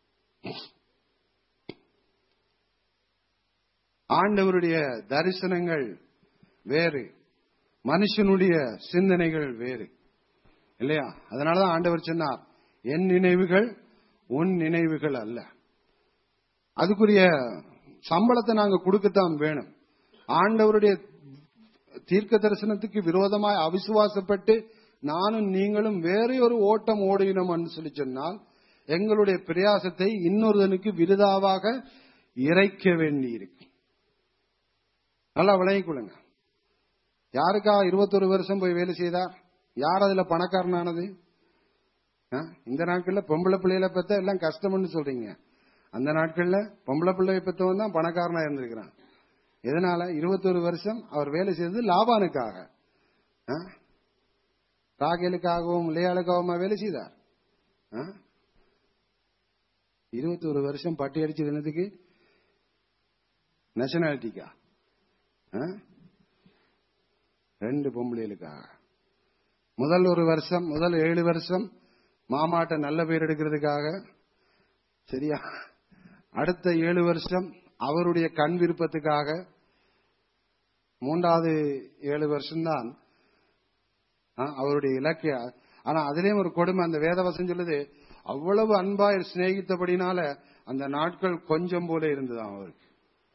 S1: ஆண்டவருடைய தரிசனங்கள் வேறு மனுஷனுடைய சிந்தனைகள் வேறு இல்லையா அதனாலதான் ஆண்டவர் சொன்னார் என் நினைவுகள் உன் நினைவுகள் அல்ல அதுக்குரிய சம்பளத்தை நாங்க கொடுக்கத்தான் வேணும் ஆண்டவருடைய தீர்க்க தரிசனத்துக்கு விரோதமாய் அவிசுவாசப்பட்டு நானும் நீங்களும் வேற ஒரு ஓட்டம் ஓடினோம் சொல்லி சொன்னால் எங்களுடைய பிரயாசத்தை இன்னொருவனுக்கு விருதாவாக இறைக்க வேண்டியிருக்கு நல்லா விளங்கிக் கொள்ளுங்க யாருக்கா இருபத்தொரு வருஷம் போய் வேலை செய்தார் யார் அதுல பணக்காரனானது ஆ? இந்த நாட்கள்ல பொம்பளை பிள்ளைகளை பெத்த எல்லாம் கஷ்டம்னு சொல்றீங்க அந்த நாட்கள்ல பொம்பளை பிள்ளையை பெற்றவன் தான் பணக்காரனா இருந்திருக்கிறான் எதனால இருபத்தொரு வருஷம் அவர் வேலை செய்தது லாபானுக்காக ஆ? ராகேலுக்காகவும் லேயாளுக்காகவும் வேலை செய்தார் ஆ? இருபத்தொரு வருஷம் பட்டி அடிச்சது என்னதுக்கு நேஷனாலிட்டிக்கா ஆ? ரெண்டு பொம்பளைகளுக்காக முதல் ஒரு வருஷம் முதல் ஏழு வருஷம் மாமாட்ட நல்ல பேர் எடுக்கிறதுக்காக சரியா அடுத்த ஏழு வருஷம் அவருடைய கண் விருப்பத்துக்காக மூன்றாவது ஏழு வருஷம்தான் ஆ, அவருடைய இலக்கிய ஆனா அதுலயும் ஒரு கொடுமை அந்த வேதவசம் சொல்லுது அவ்வளவு அன்பா சிநேகித்தபடினால அந்த நாட்கள் கொஞ்சம் போல இருந்ததாம் அவருக்கு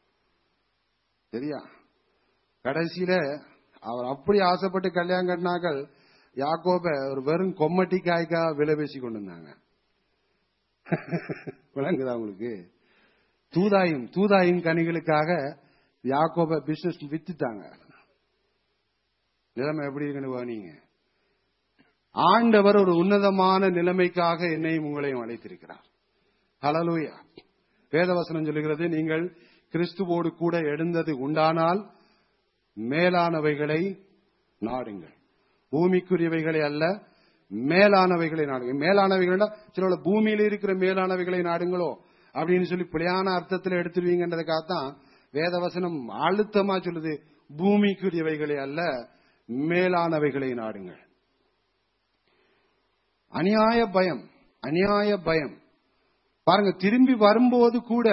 S1: சரியா கடைசியில அவர் அப்படி ஆசைப்பட்டு கல்யாணம் கட்டினாக்கள் யாக்கோப ஒரு வெறும் கொம்மட்டி காய்க்கா விலை பேசி கொண்டு இருந்தாங்க விளங்குதா உங்களுக்கு தூதாயும் தூதாயும் கனிகளுக்காக யாக்கோப பிசினஸ் வித்துட்டாங்க நிலைமை எப்படி இருக்குன்னு நீங்க ஆண்டவர் ஒரு உன்னதமான நிலைமைக்காக என்னையும் உங்களையும் அழைத்திருக்கிறார் ஹalleluya வேதவசனம் சொல்லுகிறது நீங்கள் கிறிஸ்துவோடு கூட எழுந்தது உண்டானால் மேலானவைகளை நாடுங்கள் பூமிக்குரியவைகளை அல்ல மேலானவைகளை நாடுங்க மேலானவைகள் சில பூமியில இருக்கிற மேலானவைகளை நாடுங்களோ அப்படின்னு சொல்லி பிழையான அர்த்தத்தில் எடுத்துருவீங்கன்றதுக்காகத்தான் வேதவசனம் அழுத்தமா சொல்லுது பூமிக்குரியவைகளை அல்ல மேலானவைகளை நாடுங்கள் அநியாய பயம் அநியாய பயம் பாருங்க திரும்பி வரும்போது கூட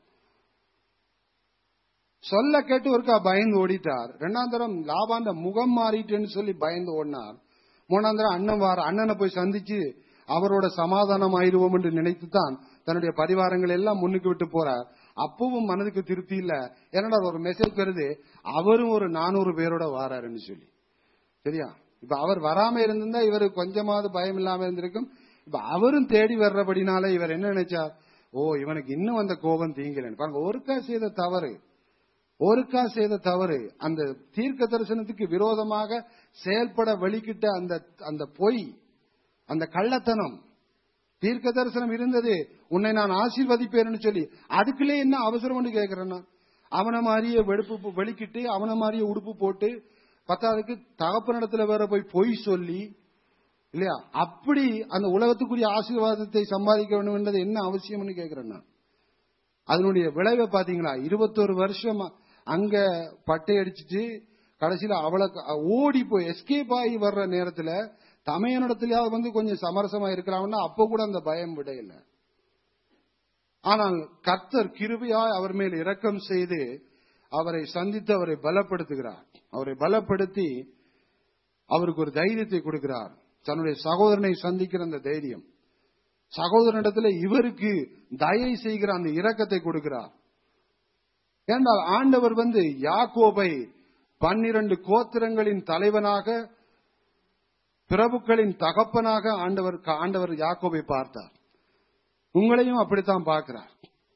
S1: சொல்ல கேட்டு ஒருக்கா பயந்து ஓடிட்டார் ரெண்டாம் தரம் லாபாண்ட முகம் மாறிட்டுன்னு சொல்லி பயந்து ஓடினார் மூணாம் தரம் அண்ணன் வார அண்ணனை போய் சந்திச்சு அவரோட சமாதானம் ஆயிடுவோம் என்று நினைத்துத்தான் தன்னுடைய பரிவாரங்கள் எல்லாம் முன்னுக்கு விட்டு போறார் அப்பவும் மனதுக்கு திருப்தி இல்ல என்னடா ஒரு மெசேஜ் வருது அவரும் ஒரு நானூறு பேரோட வாராருன்னு சொல்லி சரியா இப்ப அவர் வராம இருந்திருந்தா இவர் கொஞ்சமாவது பயம் இல்லாம இருந்திருக்கும் இப்ப அவரும் தேடி வர்றபடினால இவர் என்ன நினைச்சார் ஓ இவனுக்கு இன்னும் அந்த கோபம் தீங்கலன்னு பாருங்க ஒருக்கா செய்த தவறு ஒருக்கா செய்த தவறு அந்த தீர்க்க தரிசனத்துக்கு விரோதமாக செயல்பட வெளிக்கிட்ட அந்த அந்த பொய் அந்த கள்ளத்தனம் தீர்க்க தரிசனம் இருந்தது உன்னை நான் ஆசீர்வதிப்பேன்னு சொல்லி அதுக்குள்ளே என்ன அவசரம்னு கேக்குறேன்னா அவனை மாதிரியே வெடுப்பு வெளிக்கிட்டு அவனை மாதிரியே உடுப்பு போட்டு பத்தாவதுக்கு தகப்பனிடத்துல வேற போய் பொய் சொல்லி இல்லையா அப்படி அந்த உலகத்துக்குரிய ஆசீர்வாதத்தை சம்பாதிக்க வேண்டும் என்றது என்ன அவசியம்னு கேக்குறேன் நான் அதனுடைய விளைவை பாத்தீங்களா இருபத்தொரு வருஷம் அங்க பட்டை அடிச்சிட்டு கடைசியில அவளை ஓடி போய் எஸ்கேப் ஆகி வர்ற நேரத்துல தமையனிடத்திலேயாவது வந்து கொஞ்சம் சமரசமா இருக்கலாம்னா அப்ப கூட அந்த பயம் விடையில ஆனால் கர்த்தர் கிருபையாய் அவர் மேல் இரக்கம் செய்து அவரை சந்தித்து அவரை பலப்படுத்துகிறார் அவரை பலப்படுத்தி அவருக்கு ஒரு தைரியத்தை கொடுக்கிறார் தன்னுடைய சகோதரனை சந்திக்கிற அந்த தைரியம் சகோதரனிடத்துல இவருக்கு தயை செய்கிற அந்த இரக்கத்தை கொடுக்கிறார் ஏனால் ஆண்டவர் வந்து யாக்கோபை பன்னிரண்டு கோத்திரங்களின் தலைவனாக பிரபுக்களின் தகப்பனாக ஆண்டவர் ஆண்டவர் யாக்கோபை பார்த்தார் உங்களையும் அப்படித்தான் பார்க்கிறார்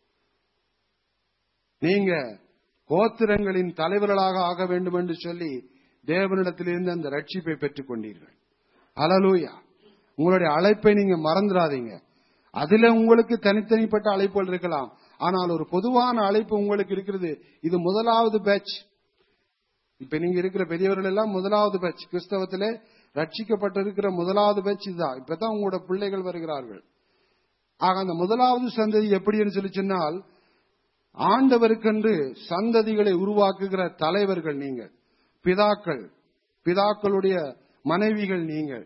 S1: நீங்க கோத்திரங்களின் தலைவர்களாக ஆக வேண்டும் என்று சொல்லி தேவனிடத்திலிருந்து அந்த ரட்சிப்பை பெற்றுக் கொண்டீர்கள் அலலூயா உங்களுடைய அழைப்பை நீங்க மறந்துடாதீங்க அதுல உங்களுக்கு தனித்தனிப்பட்ட அழைப்புகள் இருக்கலாம் ஆனால் ஒரு பொதுவான அழைப்பு உங்களுக்கு இருக்கிறது இது முதலாவது பேட்ச் இப்ப நீங்க இருக்கிற பெரியவர்கள் எல்லாம் முதலாவது பேட்ச் கிறிஸ்தவத்திலே ரட்சிக்கப்பட்டிருக்கிற முதலாவது பேட்ச் இதுதான் இப்பதான் உங்களோட பிள்ளைகள் வருகிறார்கள் ஆக அந்த முதலாவது சந்ததி எப்படின்னு சொல்லி சொன்னால் ஆண்டவருக்கென்று சந்ததிகளை உருவாக்குகிற தலைவர்கள் நீங்கள் பிதாக்கள் பிதாக்களுடைய மனைவிகள் நீங்கள்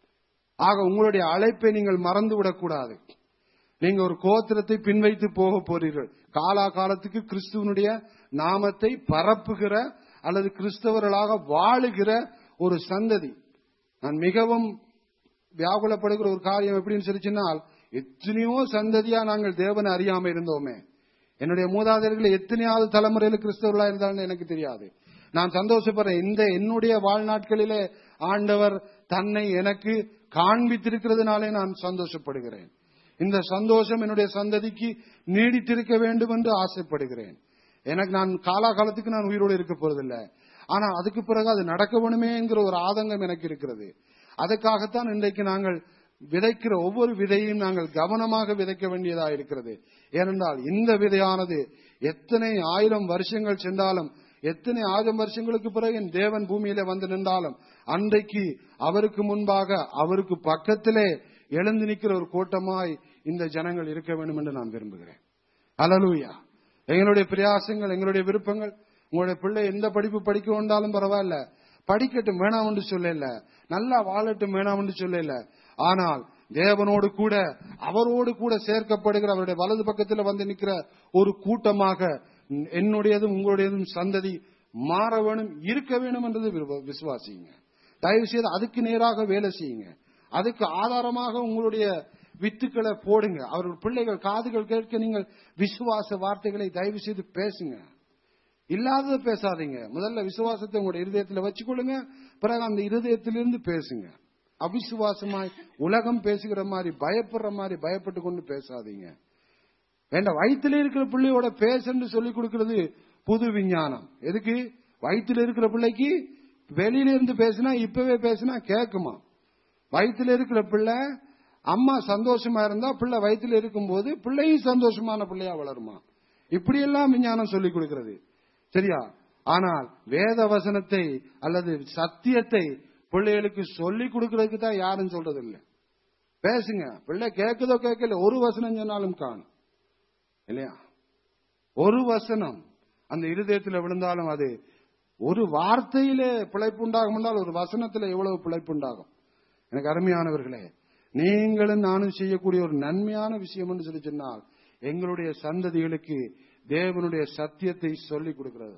S1: ஆக உங்களுடைய அழைப்பை நீங்கள் மறந்து விடக்கூடாது நீங்க ஒரு கோத்திரத்தை பின்வைத்து போக போறீர்கள் காலா காலத்துக்கு கிறிஸ்துவனுடைய நாமத்தை பரப்புகிற அல்லது கிறிஸ்தவர்களாக வாழுகிற ஒரு சந்ததி நான் மிகவும் வியாகுலப்படுகிற ஒரு காரியம் எப்படின்னு சொல்லிச்சுன்னால் எத்தனையோ சந்ததியா நாங்கள் தேவனை அறியாம இருந்தோமே என்னுடைய மூதாதையர்கள் எத்தனையாவது தலைமுறையில கிறிஸ்தவர்களா இருந்தாலும் எனக்கு தெரியாது நான் சந்தோஷப்படுறேன் இந்த என்னுடைய வாழ்நாட்களிலே ஆண்டவர் தன்னை எனக்கு காண்பித்திருக்கிறதுனாலே நான் சந்தோஷப்படுகிறேன் இந்த சந்தோஷம் என்னுடைய சந்ததிக்கு நீடித்திருக்க வேண்டும் என்று ஆசைப்படுகிறேன் எனக்கு நான் காலாகாலத்துக்கு நான் உயிரோடு இருக்க போறதில்லை ஆனா அதுக்கு பிறகு அது நடக்க வேணுமேங்கிற ஒரு ஆதங்கம் எனக்கு இருக்கிறது அதுக்காகத்தான் இன்றைக்கு நாங்கள் விதைக்கிற ஒவ்வொரு விதையும் நாங்கள் கவனமாக விதைக்க வேண்டியதா இருக்கிறது ஏனென்றால் இந்த விதையானது எத்தனை ஆயிரம் வருஷங்கள் சென்றாலும் எத்தனை ஆயிரம் வருஷங்களுக்கு பிறகு என் தேவன் பூமியில வந்து நின்றாலும் அன்றைக்கு அவருக்கு முன்பாக அவருக்கு பக்கத்திலே எழுந்து நிற்கிற ஒரு கூட்டமாய் இந்த ஜனங்கள் இருக்க வேண்டும் என்று நான் விரும்புகிறேன் அலலூயா எங்களுடைய பிரயாசங்கள் எங்களுடைய விருப்பங்கள் உங்களுடைய பிள்ளை எந்த படிப்பு படிக்க வேண்டாலும் பரவாயில்ல படிக்கட்டும் வேணாம் என்று சொல்லல நல்லா வாழட்டும் வேணாம் என்று சொல்லல ஆனால் தேவனோடு கூட அவரோடு கூட சேர்க்கப்படுகிற அவருடைய வலது பக்கத்தில் வந்து நிற்கிற ஒரு கூட்டமாக என்னுடையதும் உங்களுடையதும் சந்ததி மாற வேணும் இருக்க வேணும் என்றது விசுவாசிங்க தயவு செய்து அதுக்கு நேராக வேலை செய்யுங்க அதுக்கு ஆதாரமாக உங்களுடைய வித்துக்களை போடுங்க அவர்கள் பிள்ளைகள் காதுகள் கேட்க நீங்கள் விசுவாச வார்த்தைகளை தயவு செய்து பேசுங்க இல்லாததை பேசாதீங்க முதல்ல விசுவாசத்தை உங்களுடைய இருதயத்தில் வச்சுக்கொள்ளுங்க பிறகு அந்த இருதயத்திலிருந்து பேசுங்க அவிசுவாசமாய் உலகம் பேசுகிற மாதிரி பயப்படுற மாதிரி பயப்பட்டு கொண்டு பேசாதீங்க வேண்டாம் வயிற்றுல இருக்கிற பிள்ளையோட பேசுன்னு சொல்லி கொடுக்கிறது புது விஞ்ஞானம் எதுக்கு வயிற்றுல இருக்கிற பிள்ளைக்கு வெளியில இருந்து பேசினா இப்பவே பேசினா கேட்குமா வயிற்றுல இருக்கிற பிள்ளை அம்மா சந்தோஷமா இருந்தா பிள்ளை வயிற்றுல இருக்கும்போது பிள்ளையும் சந்தோஷமான பிள்ளையா வளருமா இப்படியெல்லாம் விஞ்ஞானம் சொல்லி கொடுக்கிறது சரியா ஆனால் வேத வசனத்தை அல்லது சத்தியத்தை பிள்ளைகளுக்கு சொல்லி கொடுக்கறதுக்கு தான் யாரும் சொல்றது இல்லை பேசுங்க பிள்ளை கேட்குதோ கேட்கல ஒரு வசனம் சொன்னாலும் காணும் இல்லையா ஒரு வசனம் அந்த இருதயத்தில் விழுந்தாலும் அது ஒரு வார்த்தையிலே பிழைப்பு உண்டாகும் என்றால் ஒரு வசனத்துல எவ்வளவு பிழைப்பு உண்டாகும் எனக்கு அருமையானவர்களே நீங்களும் நானும் செய்யக்கூடிய ஒரு நன்மையான விஷயம் என்று சொல்லி சொன்னால் எங்களுடைய சந்ததிகளுக்கு தேவனுடைய சத்தியத்தை சொல்லிக் கொடுக்கிறது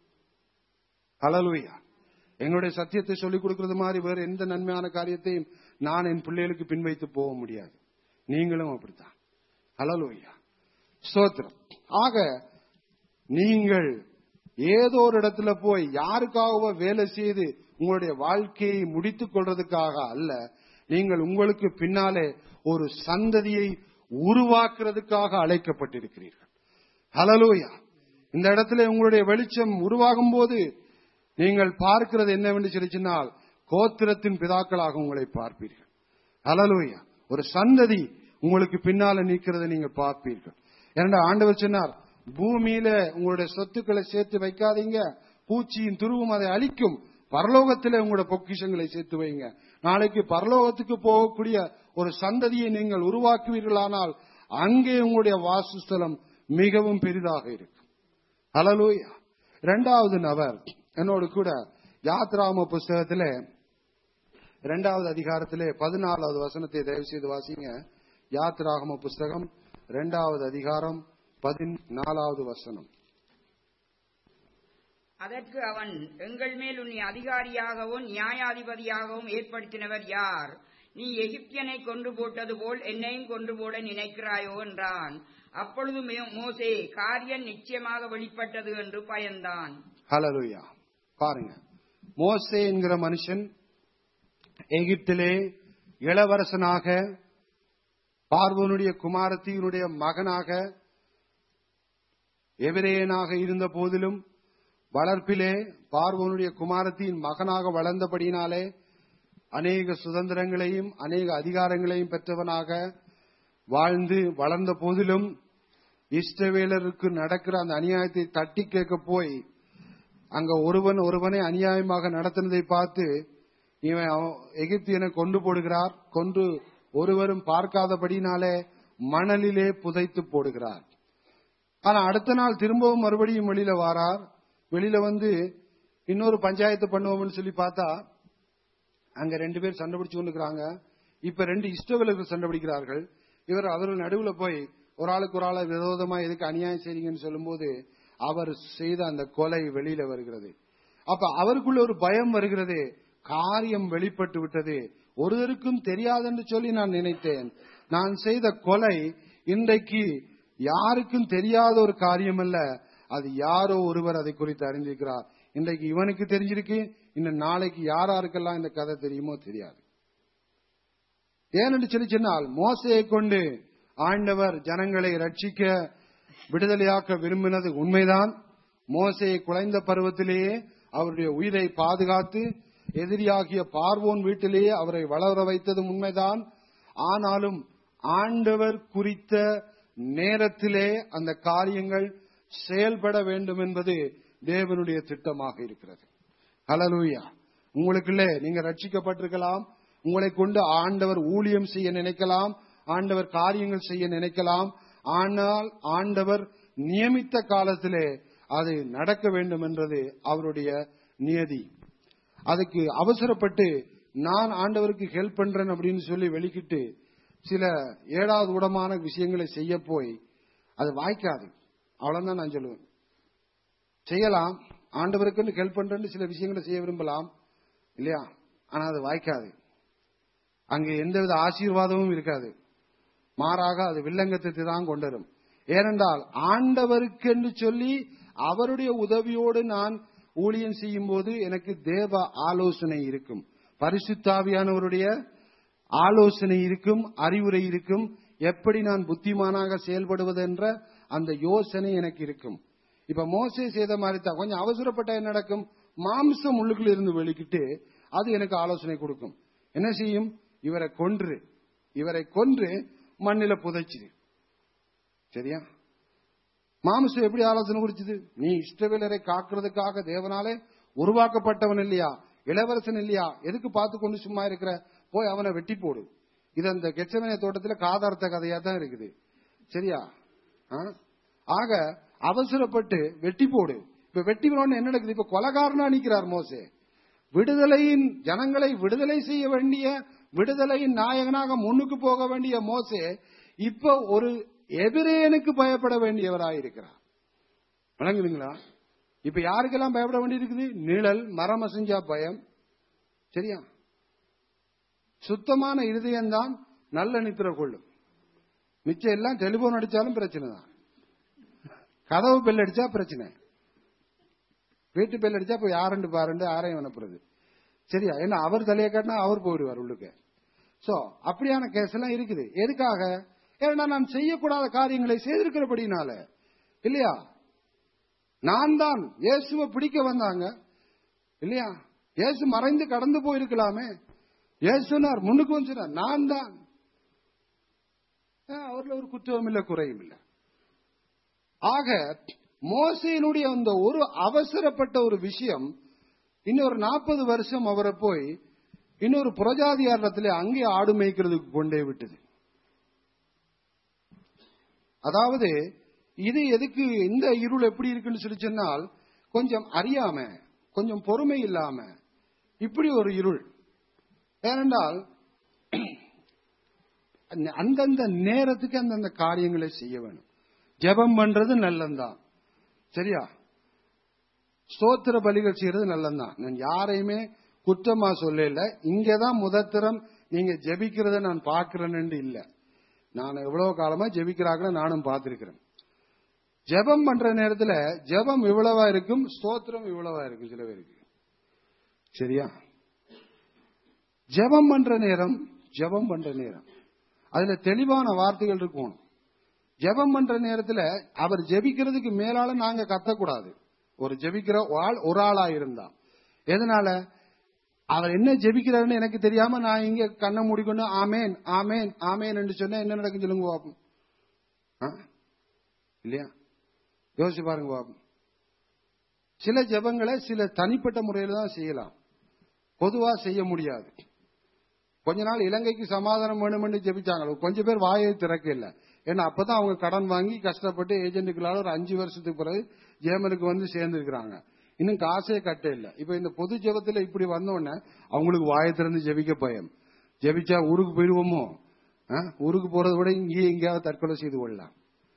S1: அலலுயா எங்களுடைய சத்தியத்தை சொல்லிக் கொடுக்கிறது மாதிரி வேற எந்த நன்மையான காரியத்தையும் நான் என் பிள்ளைகளுக்கு பின்வைத்து போக முடியாது நீங்களும் அப்படித்தான் அலலுயா ஸ்தோத்திரம் ஆக நீங்கள் ஏதோ ஒரு இடத்துல போய் யாருக்காகவோ வேலை செய்து உங்களுடைய வாழ்க்கையை முடித்துக் கொள்றதுக்காக அல்ல நீங்கள் உங்களுக்கு பின்னாலே ஒரு சந்ததியை உருவாக்குறதுக்காக அழைக்கப்பட்டிருக்கிறீர்கள் ஹலலூயா இந்த இடத்துல உங்களுடைய வெளிச்சம் உருவாகும் போது நீங்கள் பார்க்கிறது என்னவென்று சொல்லி சொன்னால் கோத்திரத்தின் பிதாக்களாக உங்களை பார்ப்பீர்கள் ஹலலூயா ஒரு சந்ததி உங்களுக்கு பின்னால நிற்கிறதை நீங்கள் பார்ப்பீர்கள் ஏன்னா ஆண்டவர் சொன்னார் பூமியில உங்களுடைய சொத்துக்களை சேர்த்து வைக்காதீங்க பூச்சியின் துருவம் அதை அழிக்கும் பரலோகத்திலே உங்களோட பொக்கிஷங்களை சேர்த்து வைங்க நாளைக்கு பரலோகத்துக்கு போகக்கூடிய ஒரு சந்ததியை நீங்கள் உருவாக்குவீர்களானால் அங்கே உங்களுடைய வாசுஸ்தலம் மிகவும் பெரிதாக இருக்கும் அலலூயா இரண்டாவது நபர் என்னோடு கூட யாத்ராம புஸ்தகத்திலே இரண்டாவது அதிகாரத்திலே பதினாலாவது வசனத்தை தயவு செய்து வாசிங்க யாத்ராகம புஸ்தகம் இரண்டாவது அதிகாரம் பதினாலாவது வசனம்
S2: அதற்கு அவன் எங்கள் மேல் உன்னை அதிகாரியாகவும் நியாயாதிபதியாகவும் ஏற்படுத்தினவர் யார் நீ எகிப்தியனை கொன்று போட்டது போல் என்னையும் கொன்று போட நினைக்கிறாயோ என்றான் அப்பொழுது மே- மோசே காரியம் நிச்சயமாக வெளிப்பட்டது என்று பயந்தான்
S1: ஹalleluya பாருங்க மோசே என்கிற மனுஷன் எகிப்திலே இளவரசனாக பார்வனுடைய குமாரத்தியினுடைய மகனாக எபிரேயனாக இருந்த போதிலும் வளர்ப்பிலே பார்வனுடைய குமாரத்தியின் மகனாக வளர்ந்தபடியினாலே அநேக சுதந்திரங்களையும் அநேக அதிகாரங்களையும் பெற்றவனாக வாழ்ந்து வளர்ந்த போதிலும் இஷ்டவேலருக்கு நடக்கிற அந்த அநியாயத்தை தட்டி கேட்க போய் அங்க ஒருவன் ஒருவனை அநியாயமாக நடத்தினதை பார்த்து இவன் அவன் எகிப்தியனை கொண்டு போடுகிறார் கொன்று ஒருவரும் பார்க்காதபடினாலே மணலிலே புதைத்து போடுகிறார் ஆனா அடுத்த நாள் திரும்பவும் மறுபடியும் வெளியில வாரார் வெளியில வந்து இன்னொரு பஞ்சாயத்து பண்ணுவோம்னு சொல்லி பார்த்தா அங்க ரெண்டு பேர் சண்டை பிடிச்சு கொண்டுக்கிறாங்க இப்ப ரெண்டு இஷ்டவலர்கள் சண்டை பிடிக்கிறார்கள் இவர் அவர்கள் நடுவுல போய் ஒரு ஆளுக்கு ஒரு ஆளை விரோதமா எதுக்கு அநியாயம் செய்றீங்கன்னு சொல்லும்போது அவர் செய்த அந்த கொலை வெளியில வருகிறது அப்ப அவருக்குள்ள ஒரு பயம் வருகிறது காரியம் வெளிப்பட்டு விட்டது ஒருவருக்கும் தெரியாதென்று சொல்லி நான் நினைத்தேன் நான் செய்த கொலை இன்றைக்கு யாருக்கும் தெரியாத ஒரு காரியம் அல்ல அது யாரோ ஒருவர் அதை குறித்து அறிந்திருக்கிறார் இன்றைக்கு இவனுக்கு தெரிஞ்சிருக்கு இன்னும் நாளைக்கு யார் யாருக்கெல்லாம் இந்த கதை தெரியுமோ தெரியாது ஏனென்று சொல்லி சொன்னால் மோசையை கொண்டு ஆண்டவர் ஜனங்களை ரட்சிக்க விடுதலையாக்க விரும்பினது உண்மைதான் மோசையை குலைந்த பருவத்திலேயே அவருடைய உயிரை பாதுகாத்து எதிரியாகிய பார்வோன் வீட்டிலேயே அவரை வளர வைத்தது உண்மைதான் ஆனாலும் ஆண்டவர் குறித்த நேரத்திலே அந்த காரியங்கள் செயல்பட வேண்டும் என்பது தேவனுடைய திட்டமாக இருக்கிறது ஹalleluya உங்களுக்குள்ளே நீங்க ரட்சிக்கப்பட்டிருக்கலாம் உங்களை கொண்டு ஆண்டவர் ஊழியம் செய்ய நினைக்கலாம் ஆண்டவர் காரியங்கள் செய்ய நினைக்கலாம் ஆனால் ஆண்டவர் நியமித்த காலத்திலே அது நடக்க வேண்டும் என்றது அவருடைய நியதி அதுக்கு அவசரப்பட்டு நான் ஆண்டவருக்கு ஹெல்ப் பண்றேன் அப்படின்னு சொல்லி வெளிக்கிட்டு சில ஏழாவது உடமான விஷயங்களை செய்ய போய் அது வாய்க்காது அவ்வளவுதான் நான் சொல்லுவேன் செய்யலாம் ஆண்டவருக்கு ஹெல்ப் பண்றேன்னு சில விஷயங்களை செய்ய விரும்பலாம் இல்லையா ஆனா அது வாய்க்காது அங்கே எந்தவித ஆசீர்வாதமும் இருக்காது மாறாக அது வில்லங்கத்தை தான் கொண்டு வரும் ஏனென்றால் ஆண்டவருக்கு என்று சொல்லி அவருடைய உதவியோடு நான் ஊழியம் செய்யும் போது எனக்கு தேவ ஆலோசனை இருக்கும் பரிசுத்தாவியானவருடைய ஆலோசனை இருக்கும் அறிவுரை இருக்கும் எப்படி நான் புத்திமானாக செயல்படுவது என்ற அந்த யோசனை எனக்கு இருக்கும் இப்ப மோசே செய்த மாதிரி தான் கொஞ்சம் அவசரப்பட்ட என்ன நடக்கும் மாம்சம் உள்ளுக்குள்ள இருந்து வெளிக்கிட்டு அது எனக்கு ஆலோசனை கொடுக்கும் என்ன செய்யும் இவரை கொன்று இவரை கொன்று மண்ணில புதைச்சிரு சரியா மாம்சம் எப்படி ஆலோசனை குறிச்சது நீ இஷ்டவேலரை காக்கிறதுக்காக தேவனாலே உருவாக்கப்பட்டவன் இல்லையா இளவரசன் இல்லையா எதுக்கு பார்த்து கொண்டு சும்மா இருக்கிற போய் அவனை வெட்டி போடு இது அந்த கெச்சமனை தோட்டத்துல காதார்த்த கதையா தான் இருக்குது சரியா ஆ? ஆக அவசரப்பட்டு வெட்டி போடு இப்ப வெட்டி போடணும் என்ன நடக்குது இப்ப கொலகாரனா நிக்கிறார் மோசே விடுதலையின் ஜனங்களை விடுதலை செய்ய வேண்டிய விடுதலையின் நாயகனாக முன்னுக்கு போக வேண்டிய மோசே இப்ப ஒரு எபிரேயனுக்கு பயப்பட வேண்டியவராயிருக்கிறார் விளங்குதுங்களா இப்ப யாருக்கெல்லாம் பயப்பட வேண்டியிருக்குது நிழல் மரம் அசைஞ்சா பயம் சரியா சுத்தமான இருதயம்தான் நல்ல நித்திர கொள்ளும் மிச்சம் எல்லாம் டெலிபோன் அடிச்சாலும் பிரச்சனை தான் கதவு பெல் அடிச்சா பிரச்சனை வீட்டு பெல் அடிச்சா இப்ப யாருண்டு பாருண்டு யாரையும் அனுப்புறது சரியா ஏன்னா அவர் தலையை காட்டினா அவர் போயிடுவார் உள்ளுக்கு சோ அப்படியான கேஸ் எல்லாம் இருக்குது எதுக்காக ஏன்னா நான் செய்யக்கூடாத காரியங்களை செய்திருக்கிறபடினால இல்லையா நான் தான் இயேசுவை பிடிக்க வந்தாங்க இல்லையா இயேசு மறைந்து கடந்து போயிருக்கலாமே இயேசுனார் முன்னுக்கு வந்து சொன்னார், நான் தான் ஆ, அவர்ல ஒரு குற்றமும் இல்லை குறையும் இல்லை ஆக மோசையினுடைய அந்த ஒரு அவசரப்பட்ட ஒரு விஷயம் இன்னொரு நாற்பது வருஷம் அவரை போய் இன்னொரு புரஜாதியாரத்திலே அங்கே ஆடு மேய்க்கிறதுக்கு கொண்டே விட்டது அதாவது இது எதுக்கு இந்த இருள் எப்படி இருக்குன்னு சொல்லி சொன்னால் கொஞ்சம் அறியாம கொஞ்சம் பொறுமை இல்லாம இப்படி ஒரு இருள் ஏனென்றால் அந்தந்த நேரத்துக்கு அந்தந்த காரியங்களை செய்ய வேணும் ஜெபம் பண்றது நல்லந்தான் சரியா ஸ்தோத்திர பலிகள் செய்யறது நல்லந்தான் நான் யாரையுமே குற்றமா சொல்லல இங்கதான் முதத்திரம் நீங்க ஜெபிக்கிறத நான் பார்க்கிறேன்னு இல்ல நான் எவ்வளவு காலமா ஜெபிக்கிறாங்களோ நானும் பார்த்திருக்கிறேன் ஜெபம் பண்ற நேரத்துல ஜெபம் இவ்வளவா இருக்கும் ஸ்தோத்திரம் இவ்வளவா இருக்கும் சில பேருக்கு சரியா ஜெபம் பண்ற நேரம் ஜெபம் பண்ற நேரம் அதுல தெளிவான வார்த்தைகள் இருக்கணும் ஜெபம் பண்ற நேரத்துல அவர் ஜெபிக்கிறதுக்கு மேலால நாங்க கத்தக்கூடாது ஒரு ஜெபிக்கிற ஆள் ஒரு ஆளா இருந்தா எதனால அவர் என்ன ஜெபிக்கிறாருன்னு எனக்கு தெரியாம நான் இங்க கண்ணை மூடிக்கொண்டு ஆமேன் ஆமேன் ஆமேன் என்று சொன்னா என்ன நடக்கும் சொல்லுங்க பாப்போம் ஆ? இல்லையா யோசிச்சு பாருங்க பாப்போம் சில ஜெபங்களை சில தனிப்பட்ட முறையில தான் செய்யலாம் பொதுவா செய்ய முடியாது கொஞ்ச நாள் இலங்கைக்கு சமாதானம் வேணும்னு ஜெபிச்சாங்க கொஞ்சம் பேர் வாயை திறக்க இல்ல ஏன்னா அப்பதான் அவங்க கடன் வாங்கி கஷ்டப்பட்டு ஏஜென்ட்டுகளால ஒரு அஞ்சு வருஷத்துக்கு பிறகு ஜேமனுக்கு வந்து சேர்ந்துருக்கிறாங்க இன்னும் காசே கட்ட இல்ல இப்ப இந்த பொது ஜெபத்துல இப்படி வந்த உடனே அவங்களுக்கு வாயை திறந்து ஜெபிக்க பயம் ஜெபிச்சா ஊருக்கு போயிடுவோமோ ஆ? ஊருக்கு போறதை விட இங்கேயே எங்கேயாவது தற்கொலை செய்து கொள்ளலாம்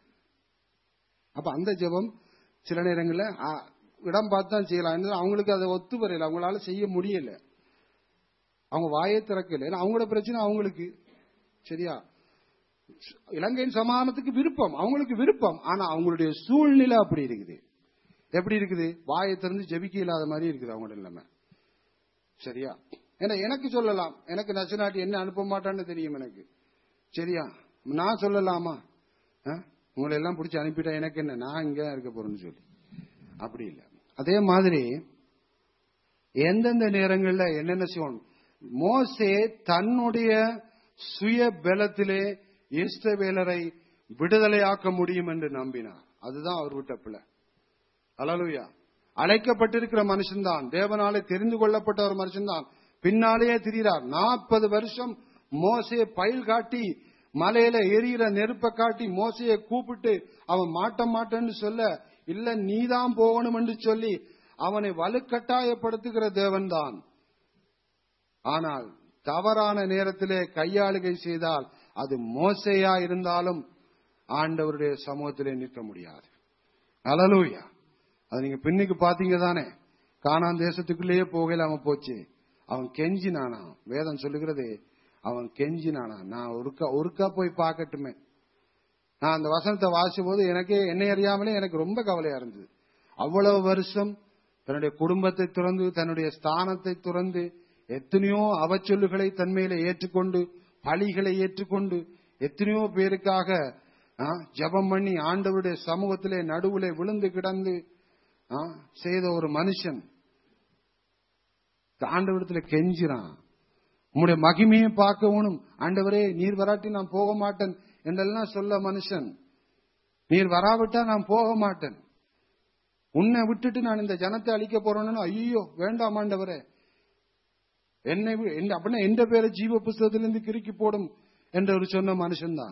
S1: அப்ப அந்த ஜெபம் சில நேரங்கள்ல ஆ, இடம் பார்த்து தான் செய்யலாம் ஏன்னா அவங்களுக்கு அதை ஒத்து வரையில அவங்களால செய்ய முடியல அவங்க வாயே திறக்கல ஏன்னா அவங்களோட பிரச்சனை அவங்களுக்கு சரியா இலங்கையின் சமாதானத்துக்கு விருப்பம் அவங்களுக்கு விருப்பம் ஆனா அவங்களுடைய சூழ்நிலை அப்படி இருக்குது எப்படி இருக்குது வாயை திறந்து ஜெபிக்க இல்லாத மாதிரி இருக்குது அவங்களோட நிலைமை சரியா ஏன்னா எனக்கு சொல்லலாம் எனக்கு நச்சுநாட்டி என்ன அனுப்ப மாட்டான்னு தெரியும் எனக்கு சரியா நான் சொல்லலாமா ஆ? உங்களை எல்லாம் பிடிச்சி அனுப்பிட்டா எனக்கு என்ன நான் இங்க தான் இருக்க போறேன்னு சொல்லி அப்படி இல்லை அதே மாதிரி எந்தெந்த நேரங்கள்ல என்னென்ன செய்யணும் மோசே தன்னுடைய சுய பலத்திலே இஸ்ரவேலரை விடுதலையாக்க முடியும் என்று நம்பினார் அதுதான் அவர் விட்ட பிள்ளை அலலுயா அழைக்கப்பட்டிருக்கிற மனுஷன்தான் தேவனாலே தெரிந்து கொள்ளப்பட்ட ஒரு மனுஷன்தான் பின்னாலேயே திரிகிறார் நாற்பது வருஷம் மோசையை பயில் காட்டி மலையில எரியிற நெருப்பை காட்டி மோசையை கூப்பிட்டு அவன் மாட்ட மாட்டேன்னு சொல்ல இல்ல நீதான் போகணும் என்று சொல்லி அவனை வலுக்கட்டாயப்படுத்துகிற தேவன்தான் ஆனால் தவறான நேரத்திலே கையாளுகை செய்தால் அது மோசையா இருந்தாலும் ஆண்டவருடைய சமூகத்திலே நிற்க முடியாது அலலூயா அது நீங்க பின்னுக்கு பாத்தீங்க தானே காணான் தேசத்துக்குள்ளேயே போகலாம போச்சு அவன் கெஞ்சினானா வேதம் சொல்லுகிறது அவன் கெஞ்சினானா நான் ஒருக்கா ஒருக்கா போய் பார்க்கட்டுமே நான் அந்த வசனத்தை வாசிக்கும் போது எனக்கே என்னை அறியாமலே எனக்கு ரொம்ப கவலையா இருந்தது அவ்வளவு வருஷம் தன்னுடைய குடும்பத்தை துறந்து தன்னுடைய ஸ்தானத்தை துறந்து எத்தனையோ அவச்சொல்லுகளை தன்மையில ஏற்றுக்கொண்டு பலிகளை ஏற்றுக்கொண்டு எத்தனையோ பேருக்காக ஆ, ஜெபம் பண்ணி ஆண்டவருடைய சமூகத்திலே நடுவுலே விழுந்து கிடந்து ஆ, செய்த ஒரு மனுஷன் ஆண்டவரத்துல கெஞ்சிறான் உம்முடைய மகிமையை பார்க்கணும் ஆண்டவரே நீர் வராட்டி நான் போக மாட்டேன் என்றெல்லாம் சொல்ல மனுஷன் நீர் வராவிட்டா நான் போக மாட்டேன் உன்னை விட்டுட்டு நான் இந்த ஜனத்தை அழிக்க போறேன்னு ஐயோ வேண்டாம் ஆண்டவரே என்னை வி- என்ன- அப்படின்னா எந்த பேரை ஜீவ புஸ்தகத்திலிருந்து கிறுக்கி போடும் என்று ஒரு சொன்ன மனுஷன்தான்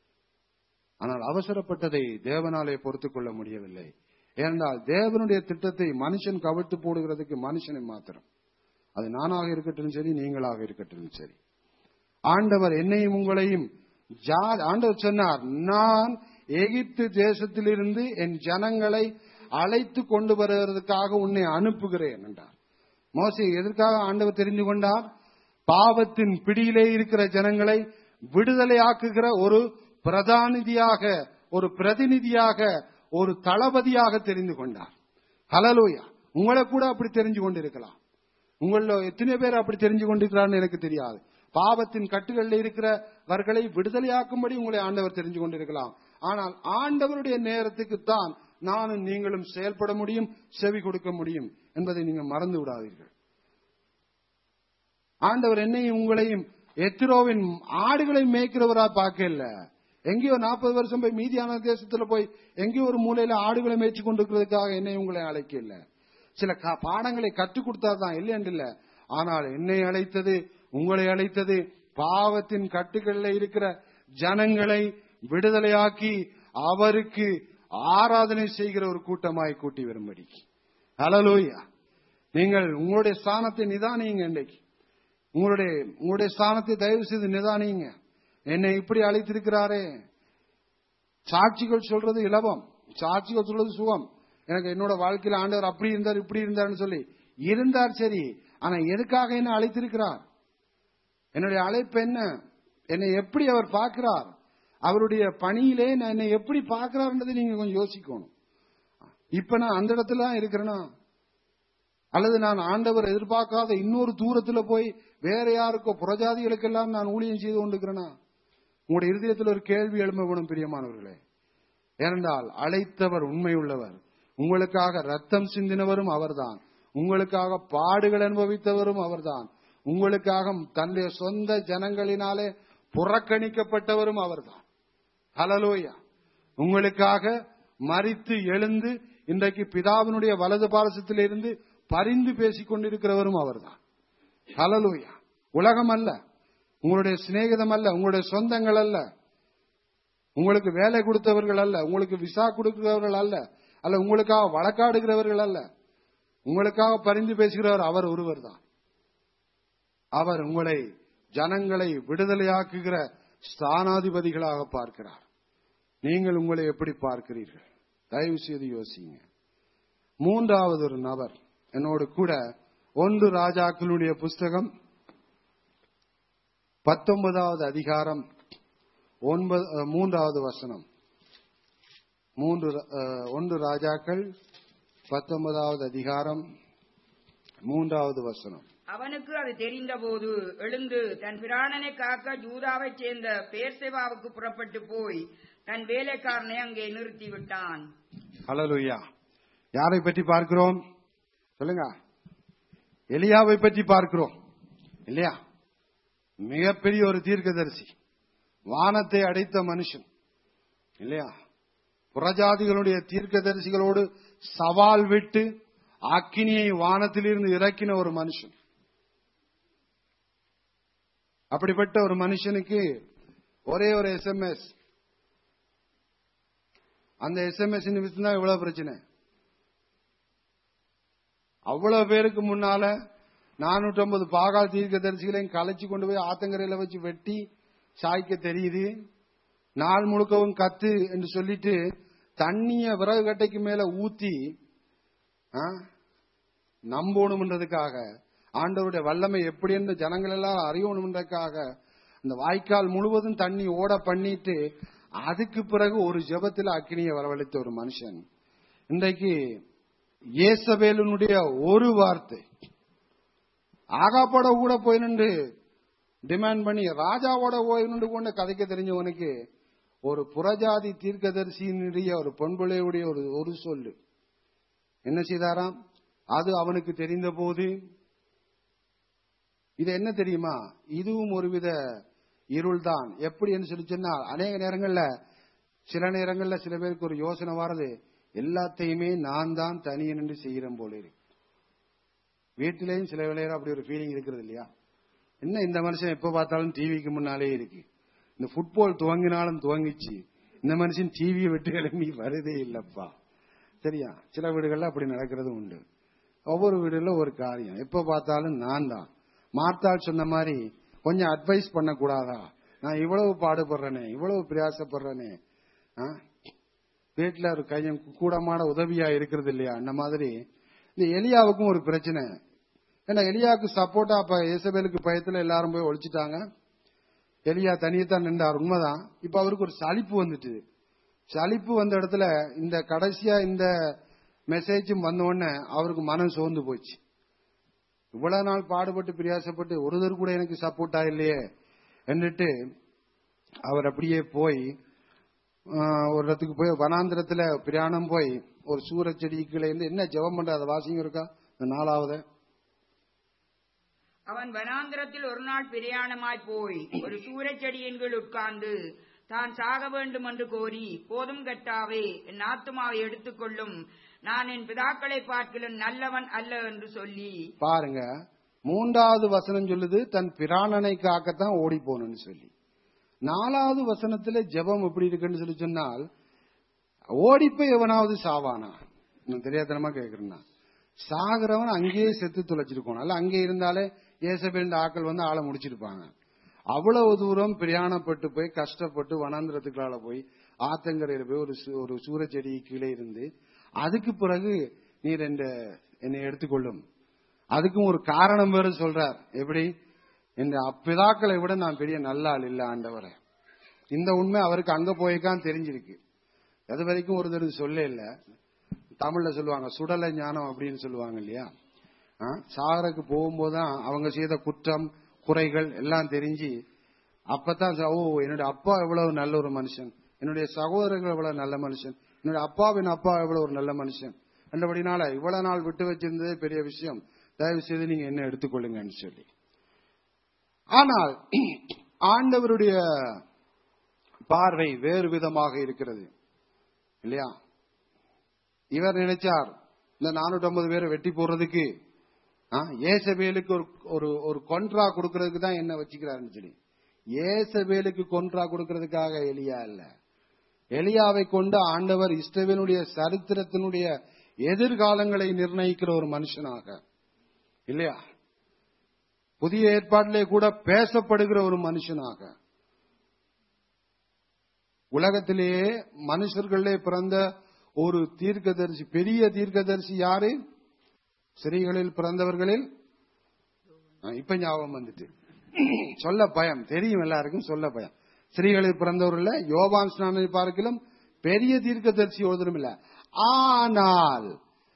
S1: ஆனால் அவசரப்பட்டதை தேவனாலே பொறுத்துக் கொள்ள முடியவில்லை ஏனென்றால் தேவனுடைய திட்டத்தை மனுஷன் கவிழ்த்து போடுகிறதுக்கு மனுஷனை மாத்திரம் அது நானாக இருக்கட்டும் சரி நீங்களாக இருக்கட்டும் சரி ஆண்டவர் என்னையும் உங்களையும் ஜா- ஆண்டவர் சொன்னார் நான் எகிப்து தேசத்திலிருந்து என் ஜனங்களை அழைத்து கொண்டு வருவதற்காக உன்னை அனுப்புகிறேன் என்றார் மோசே எதற்காக ஆண்டவர் தெரிந்து கொண்டார் பாவத்தின் பிடியிலே இருக்கிற ஜனங்களை விடுதலையாக்குகிற ஒரு பிரதானிதியாக ஒரு பிரதிநிதியாக ஒரு தளபதியாக தெரிந்து கொண்டார் ஹலலூயா உங்களை கூட அப்படி தெரிஞ்சு கொண்டிருக்கலாம் உங்கள எத்தனை பேர் அப்படி தெரிஞ்சு கொண்டிருக்கிறான்னு எனக்கு தெரியாது பாவத்தின் கட்டுகளில் இருக்கிறவர்களை விடுதலையாக்கும்படி உங்களை ஆண்டவர் தெரிஞ்சு கொண்டிருக்கலாம் ஆனால் ஆண்டவருடைய நேரத்துக்கு தான் நானும் நீங்களும் செயல்பட முடியும் செவி கொடுக்க முடியும் என்பதை நீங்க மறந்து விடாதீர்கள் ஆண்டவர் என்னையும் உங்களையும் எத்திரோவின் ஆடுகளை மேய்க்கிறவரா பார்க்கல எங்கேயோ நாற்பது வருஷம் போய் மீதியான தேசத்துல போய் எங்கேயோ ஒரு மூலையில ஆடுகளை மேய்ச்சி கொண்டிருக்கிறதுக்காக என்னை உங்களை அழைக்கல சில கா- பாடங்களை கற்றுக் கொடுத்தாதான் இல்லை என்று இல்ல ஆனால் என்னை அழைத்தது உங்களை அழைத்தது பாவத்தின் கட்டுகளில் இருக்கிற ஜனங்களை விடுதலையாக்கி அவருக்கு ஆராதனை செய்கிற ஒரு கூட்டமாய் கூட்டி வரும்படி ஹalleluya நீங்கள் உங்களுடைய ஸ்தானத்தை நிதானியுங்க இன்றைக்கு உங்களுடைய உங்களுடைய ஸ்தானத்தை தயவு செய்து நிதானியுங்க என்னை இப்படி அழைத்திருக்கிறாரே சாட்சிகள் சொல்றது இலவம் சாட்சிகள் சொல்றது சுகம் எனக்கு என்னோட வாழ்க்கையில ஆண்டவர் அப்படி இருந்தார் இப்படி இருந்தார்னு சொல்லி இருந்தார் சரி ஆனா எதுக்காக என்ன அழைத்திருக்கிறார் என்னுடைய அழைப்பு என்ன என்னை எப்படி அவர் பார்க்கிறார் அவருடைய பணியிலே நான் என்னை எப்படி பார்க்கிறார்ன்றதை நீங்க கொஞ்சம் யோசிக்கணும் இப்ப நான் அந்த இடத்துல தான் இருக்கிறேனா அல்லது நான் ஆண்டவர் எதிர்பார்க்காத இன்னொரு தூரத்துல போய் வேற யாருக்கோ புறஜாதிகளுக்கெல்லாம் நான் ஊழியம் செய்து கொண்டிருக்கிறேனா உங்களுடைய இருதயத்தில் ஒரு கேள்வி எழும்பப்படும் பிரியமானவர்களே ஏனென்றால் அழைத்தவர் உண்மை உள்ளவர் உங்களுக்காக ரத்தம் சிந்தினவரும் அவர்தான் உங்களுக்காக பாடுகள் அனுபவித்தவரும் அவர்தான் உங்களுக்காக தன்னுடைய சொந்த ஜனங்களினாலே புறக்கணிக்கப்பட்டவரும் அவர்தான் ஹலலோயா உங்களுக்காக மறித்து எழுந்து இன்றைக்கு பிதாவினுடைய வலது பாரசத்திலிருந்து பரிந்து பேசிக் கொண்டிருக்கிறவரும் அவர்தான் ஹலலோயா உலகம் அல்ல உங்களுடைய சிநேகிதம் அல்ல உங்களுடைய சொந்தங்கள் அல்ல உங்களுக்கு வேலை கொடுத்தவர்கள் அல்ல உங்களுக்கு விசா கொடுக்கிறவர்கள் அல்ல அல்ல உங்களுக்காக வழக்காடுகிறவர்கள் அல்ல உங்களுக்காக பரிந்து பேசுகிறவர் அவர் ஒருவர் தான் அவர் உங்களை ஜனங்களை விடுதலையாக்குகிற ஸ்தானாதிபதிகளாக பார்க்கிறார் நீங்கள் உங்களை எப்படி பார்க்கிறீர்கள் தயவு செய்து யோசிங்க மூன்றாவது ஒரு நபர் என்னோடு கூட ஒன்று ராஜாக்களுடைய புஸ்தகம் பத்தொன்பதாவது அதிகாரம் ஒன்பது அஹ், மூன்றாவது வசனம் மூன்று அஹ், ஒன்று ராஜாக்கள் பத்தொன்பதாவது அதிகாரம் மூன்றாவது வசனம்
S2: அவனுக்கு அது தெரிந்தபோது எழுந்து தன் பிராணனை காக்க ஜூதாவைச் சேர்ந்த பேர்செவாவுக்கு புறப்பட்டு போய் தன் வேலைக்காரனை அங்கே நிறுத்திவிட்டான்
S1: ஹalleluya யாரை பற்றி பார்க்கிறோம் சொல்லுங்க எலியாவை பற்றி பார்க்கிறோம் இல்லையா மிகப்பெரிய ஒரு தீர்க்கதரிசி வானத்தை அடைத்த மனுஷன் இல்லையா புறஜாதிகளுடைய தீர்க்கதரிசிகளோடு சவால் விட்டு அக்கினியை வானத்திலிருந்து இறக்கின ஒரு மனுஷன் அப்படிப்பட்ட ஒரு மனுஷனுக்கு ஒரே ஒரு எஸ்எம்எஸ் அந்த எஸ்எம்எஸ் நிமித்தம் தான் இவ்வளவு பிரச்சனை அவ்வளவு பேருக்கு முன்னால நானூற்றி ஐம்பது பாகால் தீர்க்க தரிசிகளையும் கலைச்சு கொண்டு போய் ஆத்தங்கரையில வச்சு வெட்டி சாய்க்க தெரியுது நாள் முழுக்கவும் கத்து என்று சொல்லிட்டு தண்ணிய விறகு கட்டைக்கு மேல ஊத்தி ஆ, நம்பணும்ன்றதுக்காக ஆண்டவருடைய வல்லமை எப்படி என்று ஜனங்கள் எல்லாம் அறியணும்ன்றதுக்காக அந்த வாய்க்கால் முழுவதும் தண்ணி ஓட பண்ணிட்டு அதுக்கு பிறகு ஒரு ஜெபத்தில் அக்கினியை வரவழைத்த ஒரு மனுஷன் இன்றைக்கு இயேசபேலனுடைய ஒரு வார்த்தை ஆகாப்போட கூட போய் நின்று டிமாண்ட் பண்ணி ராஜாவோட போய் நின்று கொண்டு கதைக்க தெரிஞ்சவனுக்கு ஒரு புறஜாதி தீர்க்கதரிசியினுடைய ஒரு பொன்புளையுடைய ஒரு ஒரு சொல்லு என்ன செய்தாராம் அது அவனுக்கு தெரிந்த போது இது என்ன தெரியுமா இதுவும் ஒருவித இருள்தான் எப்படி என்று சொல்லி சொன்னால் அநேக நேரங்கள்ல சில நேரங்கள்ல சில பேருக்கு ஒரு யோசனை வர்றது எல்லாத்தையுமே நான் தான் தனியே நின்று செய்கிறேன் போல இருக்கு வீட்டிலேயும் சில வேளையில அப்படி ஒரு ஃபீலிங் இருக்கிறது இல்லையா என்ன இந்த மனுஷன் எப்ப பார்த்தாலும் டிவிக்கு முன்னாலே இருக்கு இந்த ஃபுட்பால் துவங்கினாலும் துவங்கிச்சு இந்த மனுஷன் டிவியை விட்டு கிளம்பி வருதே இல்லப்பா சரியா சில வீடுகள்ல அப்படி நடக்கிறது உண்டு ஒவ்வொரு வீடுல ஒரு காரியம் எப்ப பார்த்தாலும் நான் தான் மார்த்தாள் சொன்ன மாதிரி கொஞ்சம் அட்வைஸ் பண்ணக்கூடாதா நான் இவ்வளவு பாடுபடுறேனே இவ்வளவு பிரயாசப்படுறேனே ஆ? வீட்டுல ஒரு கையம் கூடமான உதவியா இருக்கிறது இல்லையா அந்த மாதிரி இந்த எலியாவுக்கும் ஒரு பிரச்சனை ஏன்னா எலியாவுக்கு சப்போர்ட்டா அப்ப இயேசபேலுக்கு பயத்துல எல்லாரும் போய் ஒழிச்சிட்டாங்க எலியா தனியத்தான் நின்றார் உண்மைதான் இப்ப அவருக்கு ஒரு சலிப்பு வந்துட்டு சலிப்பு வந்த இடத்துல இந்த கடைசியா இந்த மெசேஜும் வந்த உடனே அவருக்கு மனம் சோர்ந்து போச்சு இவ்வளவு நாள் பாடுபட்டு பிரயாசப்பட்டு ஒருத்தர் கூட எனக்கு சப்போர்ட்டா இல்லையே என்றுட்டு அவர் அப்படியே போய் ஆஹ், ஒரு இடத்துக்கு போய் வனாந்திரத்துல பிரயாணம் போய் ஒரு சூரச் செடிக்குள்ள இருந்து என்ன ஜெபம் பண்ற அதை வாசிங்க இருக்கா இந்த நாலாவது
S2: அவன் வனாந்திரத்தில் ஒரு நாள் பிரயாணமாய் போய் ஒரு சூரச்செடியின் கீழ் உட்கார்ந்து தான் சாக வேண்டும் என்று கோரி போதும் கட்டாவே என் ஆத்துமாவை எடுத்துக்கொள்ளும் நான் என் பிதாக்களை பார்க்கிலும் நல்லவன் அல்ல என்று சொல்லி
S1: பாருங்க மூன்றாவது வசனம் சொல்லுது தன் பிராணனை காக்கத்தான் ஓடி போகணும்னு சொல்லி நாலாவது வசனத்துல ஜெபம் எப்படி இருக்குன்னு சொல்லி சொன்னால் ஓடிப்போய் எவனாவது சாவானா நான் தெரியாதனமா கேக்குறேன்னா சாகிறவன் அங்கேயே செத்து தொலைச்சிருக்கணும் அல்ல அங்கே இருந்தாலே ஏசபேண்ட ஆக்கள் வந்து ஆளை முடிச்சிருப்பாங்க அவ்வளவு தூரம் பிரயாணப்பட்டு போய் கஷ்டப்பட்டு வனாந்திரத்துக்குள்ளால போய் ஆத்தங்கரையில போய் ஒரு சு- ஒரு சூரச்செடி கீழே இருந்து அதுக்கு பிறகு நீர் என்ற என்னை எடுத்துக்கொள்ளும் அதுக்கும் ஒரு காரணம் வேற சொல்றார் எப்படி இந்த பிதாக்களை விட நான் பெரிய நல்ல ஆள் இல்ல ஆண்டவரே இந்த உண்மை அவருக்கு அங்க போய்க்கான் தெரிஞ்சிருக்கு அது வரைக்கும் ஒரு தடவை சொல்ல இல்ல தமிழ்ல சொல்லுவாங்க சுடலை ஞானம் அப்படின்னு சொல்லுவாங்க இல்லையா ஆ, சாகருக்கு போகும்போதுதான் அவங்க செய்த குற்றம் குறைகள் எல்லாம் தெரிஞ்சு அப்பதான் சொ- ஓ என்னுடைய அப்பா எவ்வளவு நல்ல ஒரு மனுஷன் என்னுடைய சகோதரர்கள் எவ்வளவு நல்ல மனுஷன் என்னுடைய அப்பாவின் அப்பா எவ்வளவு ஒரு நல்ல மனுஷன் என்றபடினால இவ்வளவு நாள் விட்டு வச்சிருந்ததே பெரிய விஷயம் தயவு செய்து நீங்க என்ன எடுத்துக்கொள்ளுங்கன்னு சொல்லி ஆனால் ஆண்டவருடைய பார்வை வேறு விதமாக இருக்கிறது இல்லையா இவர் நினைச்சார் இந்த நானூற்றி ஐம்பது பேரை வெட்டி போடுறதுக்கு ஆ, ஏசபேலுக்கு ஒரு ஒரு ஒரு கொன்ட்ரா கொடுக்கறதுக்கு தான் என்ன வச்சுக்கிறாருன்னு சொல்லி ஏசபேலுக்கு கொன்ட்ரா கொடுக்கறதுக்காக எலியா இல்ல எலியாவை கொண்டு ஆண்டவர் இஸ்ரவேலுடைய சரித்திரத்தினுடைய எதிர்காலங்களை நிர்ணயிக்கிற ஒரு மனுஷனாக இல்லையா புதிய ஏற்பாட்டிலே கூட பேசப்படுகிற ஒரு மனுஷனாக உலகத்திலேயே மனுஷர்களே பிறந்த ஒரு தீர்க்கதரிசி பெரிய தீர்க்கதரிசி யாரு ஸ்திரீகளில் பிறந்தவர்களில் ஆ, இப்ப ஞாபகம் வந்துட்டு சொல்ல பயம் தெரியும் எல்லாருக்கும் சொல்ல பயம் ஸ்திரீகளில் பிறந்தவர்கள யோபான் ஸ்நானனை பார்க்கிலும் பெரிய தீர்க்கதரிசி ஒருத்தரும் இல்ல ஆனால்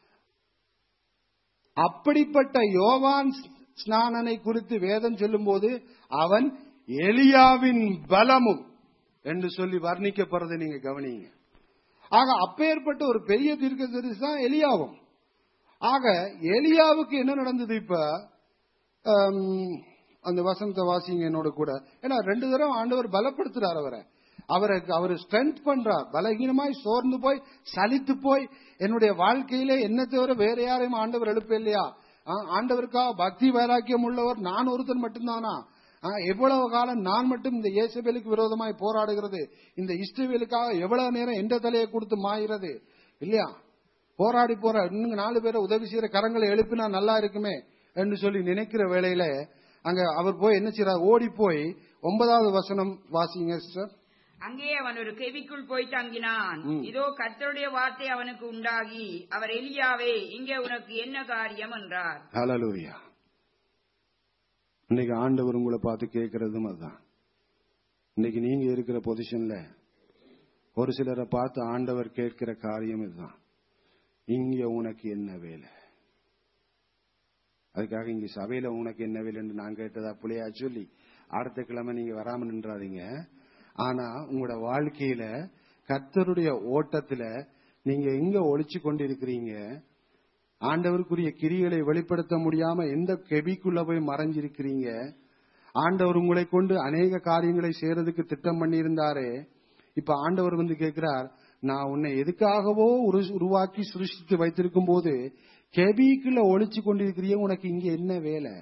S1: அப்படிப்பட்ட யோவான் ஸ்நானனை குறித்து வேதம் சொல்லும்போது அவன் எலியாவின் பலமும் என்று சொல்லி வர்ணிக்கப்படுறதை நீங்க கவனிங்க ஆக அப்பேற்பட்ட ஒரு பெரிய தீர்க்கதரிசி தான் எலியாவும் ஆக எலியாவுக்கு என்ன நடந்தது இப்ப ஆம், அந்த வசந்த வாசிங்க என்னோட கூட ஏன்னா ரெண்டு தடவை ஆண்டவர் பலப்படுத்துறார் அவரை அவரை அவர் ஸ்ட்ரென்த் பண்றார் பலகீனமாய் சோர்ந்து போய் சலித்து போய் என்னுடைய வாழ்க்கையிலே என்ன தவிர வேற யாரையும் ஆண்டவர் எழுப்ப இல்லையா ஆ, ஆண்டவருக்காக பக்தி வைராக்கியம் உள்ளவர் நான் ஒருத்தன் மட்டும்தானா ஆ, எவ்வளவு காலம் நான் மட்டும் இந்த இயேசபேலுக்கு விரோதமாய் போராடுகிறது இந்த இஷ்டவேலுக்காக எவ்வளவு நேரம் எந்த தலையை கொடுத்து மாயிறது இல்லையா போராடி போற இன்னும் நாலு பேரை உதவி செய்யற கரங்களை எழுப்பினா நல்லா இருக்குமே என்று சொல்லி நினைக்கிற வேளையில அங்க அவர் போய் என்ன செய்யறார் ஓடி போய் ஒன்பதாவது வசனம் வாசிங்க சிஸ்டர்
S2: அங்கே அவன் ஒரு கெவிக்குள் போய் தங்கினான்
S1: ம்.
S2: இதோ கர்த்தருடைய வார்த்தை அவனுக்கு உண்டாகி அவர் எலியாவே இங்கே உனக்கு என்ன காரியம் என்றார்
S1: ஹalleluya இன்னைக்கு ஆண்டவர் உங்களை பார்த்து கேட்கறதும் அதுதான் இன்னைக்கு நீங்க இருக்கிற பொசிஷன்ல ஒரு சிலரை பார்த்து ஆண்டவர் கேட்கிற காரியம் இதுதான் இங்க உனக்கு என்ன வேலை அதுக்காக இங்க சபையில உனக்கு என்ன வேலைன்னு நான் கேட்டதா புள்ளையா சொல்லி அடுத்த கிழமை நீங்க வராம நின்றாதீங்க ஆனா உங்களோட வாழ்க்கையில கர்த்தருடைய ஓட்டத்துல நீங்க எங்க ஒளிச்சு கொண்டிருக்கிறீங்க ஆண்டவருக்குரிய கிரிகளை வெளிப்படுத்த முடியாம எந்த கெபிக்குள்ள போய் மறைஞ்சிருக்கிறீங்க ஆண்டவர் உங்களை கொண்டு அநேக காரியங்களை செய்யறதுக்கு திட்டம் பண்ணியிருந்தாரே இப்ப ஆண்டவர் வந்து கேட்கிறார் நான் உன்னை எதுக்காகவோ உரு- உருவாக்கி சிருஷ்டித்து வைத்திருக்கும் போது கெபிக்குள்ள ஒளிச்சு கொண்டிருக்கிறிய உனக்கு இங்க என்ன வேலை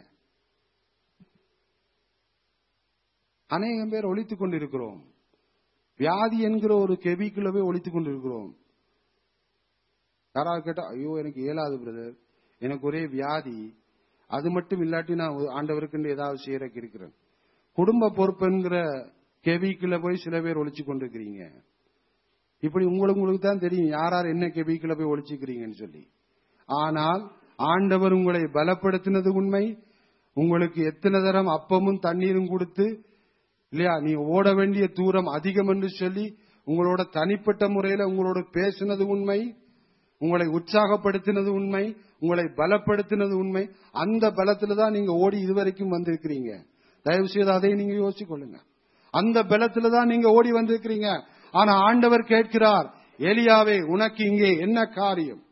S1: அநேகம் பேர் ஒழித்துக் கொண்டிருக்கிறோம் வியாதி என்கிற ஒரு கெபிக்குள்ள போய் ஒழித்துக் கொண்டிருக்கிறோம் யாராவது கேட்டா ஐயோ எனக்கு இயலாது பிரதர் எனக்கு ஒரே வியாதி அது மட்டும் இல்லாட்டி நான் ஆண்டவருக்கு ஏதாவது செய்யறக்கு இருக்கிறேன் குடும்ப பொறுப்புங்கிற கெவிக்குள்ள போய் சில பேர் ஒழிச்சு கொண்டிருக்கிறீங்க இப்படி உங்களுக்கு உங்களுக்கு தான் தெரியும் யார் யார் என்ன கெவிக்குள்ள போய் ஒழிச்சுக்கிறீங்கன்னு சொல்லி ஆனால் ஆண்டவர் உங்களை பலப்படுத்தினது உண்மை உங்களுக்கு எத்தனை தரம் அப்பமும் தண்ணீரும் கொடுத்து இல்லையா நீ ஓட வேண்டிய தூரம் அதிகம் என்று சொல்லி உங்களோட தனிப்பட்ட முறையில உங்களோட பேசினது உண்மை உங்களை உற்சாகப்படுத்தினது உண்மை உங்களை பலப்படுத்தினது உண்மை அந்த பலத்துல தான் நீங்க ஓடி இதுவரைக்கும் வந்திருக்கிறீங்க தயவு செய்து அதை நீங்க யோசிச்சு கொள்ளுங்க அந்த பலத்துல தான் நீங்க ஓடி வந்திருக்கிறீங்க ஆனா ஆண்டவர் கேட்கிறார் எலியாவே உனக்கு இங்கே என்ன காரியம்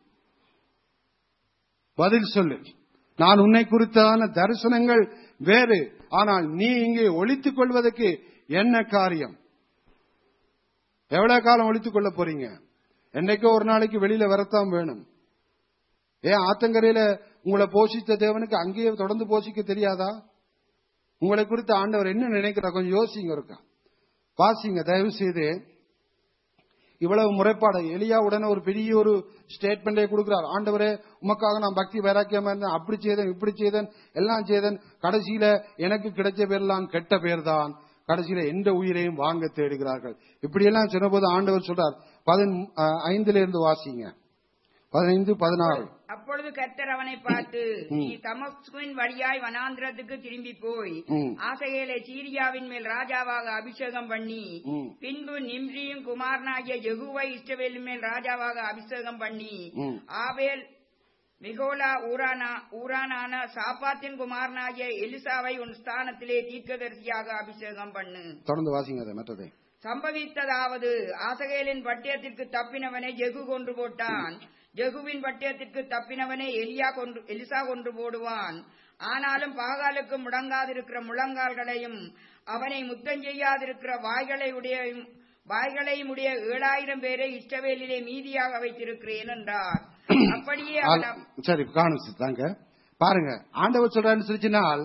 S1: பதில் சொல்லு நான் உன்னை குறித்தான தரிசனங்கள் வேறு ஆனால் நீ இங்கே ஒழித்துக் கொள்வதற்கு என்ன காரியம் எவ்வளவு காலம் ஒழித்துக் கொள்ள போறீங்க என்னைக்கோ ஒரு நாளைக்கு வெளியில வரத்தான் வேணும் ஏன் ஆத்தங்கரையில உங்களை போஷித்த தேவனுக்கு அங்கேயே தொடர்ந்து போஷிக்க தெரியாதா உங்களை குறித்து ஆண்டவர் என்ன நினைக்கிறார் கொஞ்சம் யோசிங்க இருக்கா வாசிங்க தயவு செய்து இவ்வளவு முறைப்பாடு எலியா உடனே ஒரு பெரிய ஒரு ஸ்டேட்மெண்டே கொடுக்கிறார் ஆண்டவரே உமக்காக நான் பக்தி வைராக்கியமா இருந்தேன் அப்படி செய்தேன் இப்படி செய்தேன் எல்லாம் செய்தேன் கடைசியில எனக்கு கிடைச்ச பேர்லாம் கெட்ட பேர் தான் கடைசியில எந்த உயிரையும் வாங்க தேடுகிறார்கள் இப்படியெல்லாம் சொன்னபோது ஆண்டவர் சொல்றார் பதின் ஐந்துல இருந்து வாசிங்க பதினைந்து பதினாறு
S2: அப்பொழுது கர்த்தர் அவனை பார்த்து நீ தமஸ்குவின் வழியாய் வனாந்திரத்துக்கு திரும்பி போய்
S1: ம்.
S2: ஆசையேலை சீரியாவின் மேல் ராஜாவாக அபிஷேகம் பண்ணி
S1: ம்.
S2: பின்பு நிம்ரியும் குமாரனாகிய யெகூவை இஸ்ரவேலின் மேல் ராஜாவாக அபிஷேகம் பண்ணி
S1: ம்.
S2: ஆபேல் மிகோலா ஊரானா ஊரானான சாப்பாத்தின் குமாரனாகிய எலிசாவை உன் ஸ்தானத்திலே தீர்க்கதரிசியாக அபிஷேகம் பண்ணு
S1: தொடர்ந்து வாசிங்க அதை மற்றதை
S2: சம்பவித்ததாவது ஆசகேலின் பட்டயத்திற்கு தப்பினவனை ஜெகு கொன்று போட்டான் ஜெகுவின் பட்டயத்திற்கு தப்பினவனை எலியா கொன்று எலிசா கொன்று போடுவான் ஆனாலும் பாகாலுக்கு முடங்காதிருக்கிற முழங்கால்களையும் அவனை முத்தம் செய்யாதிருக்கிற வாய்களை உடைய வாய்களையும் உடைய ஏழாயிரம் பேரை இஷ்டவேலிலே மீதியாக வைத்திருக்கிறேன் என்றார் அப்படியே
S1: ஆல்-
S2: அவன்
S1: சரி காணும் தாங்க பாருங்க ஆண்டவர் சொல்றான்னு சொல்லிச்சுனால்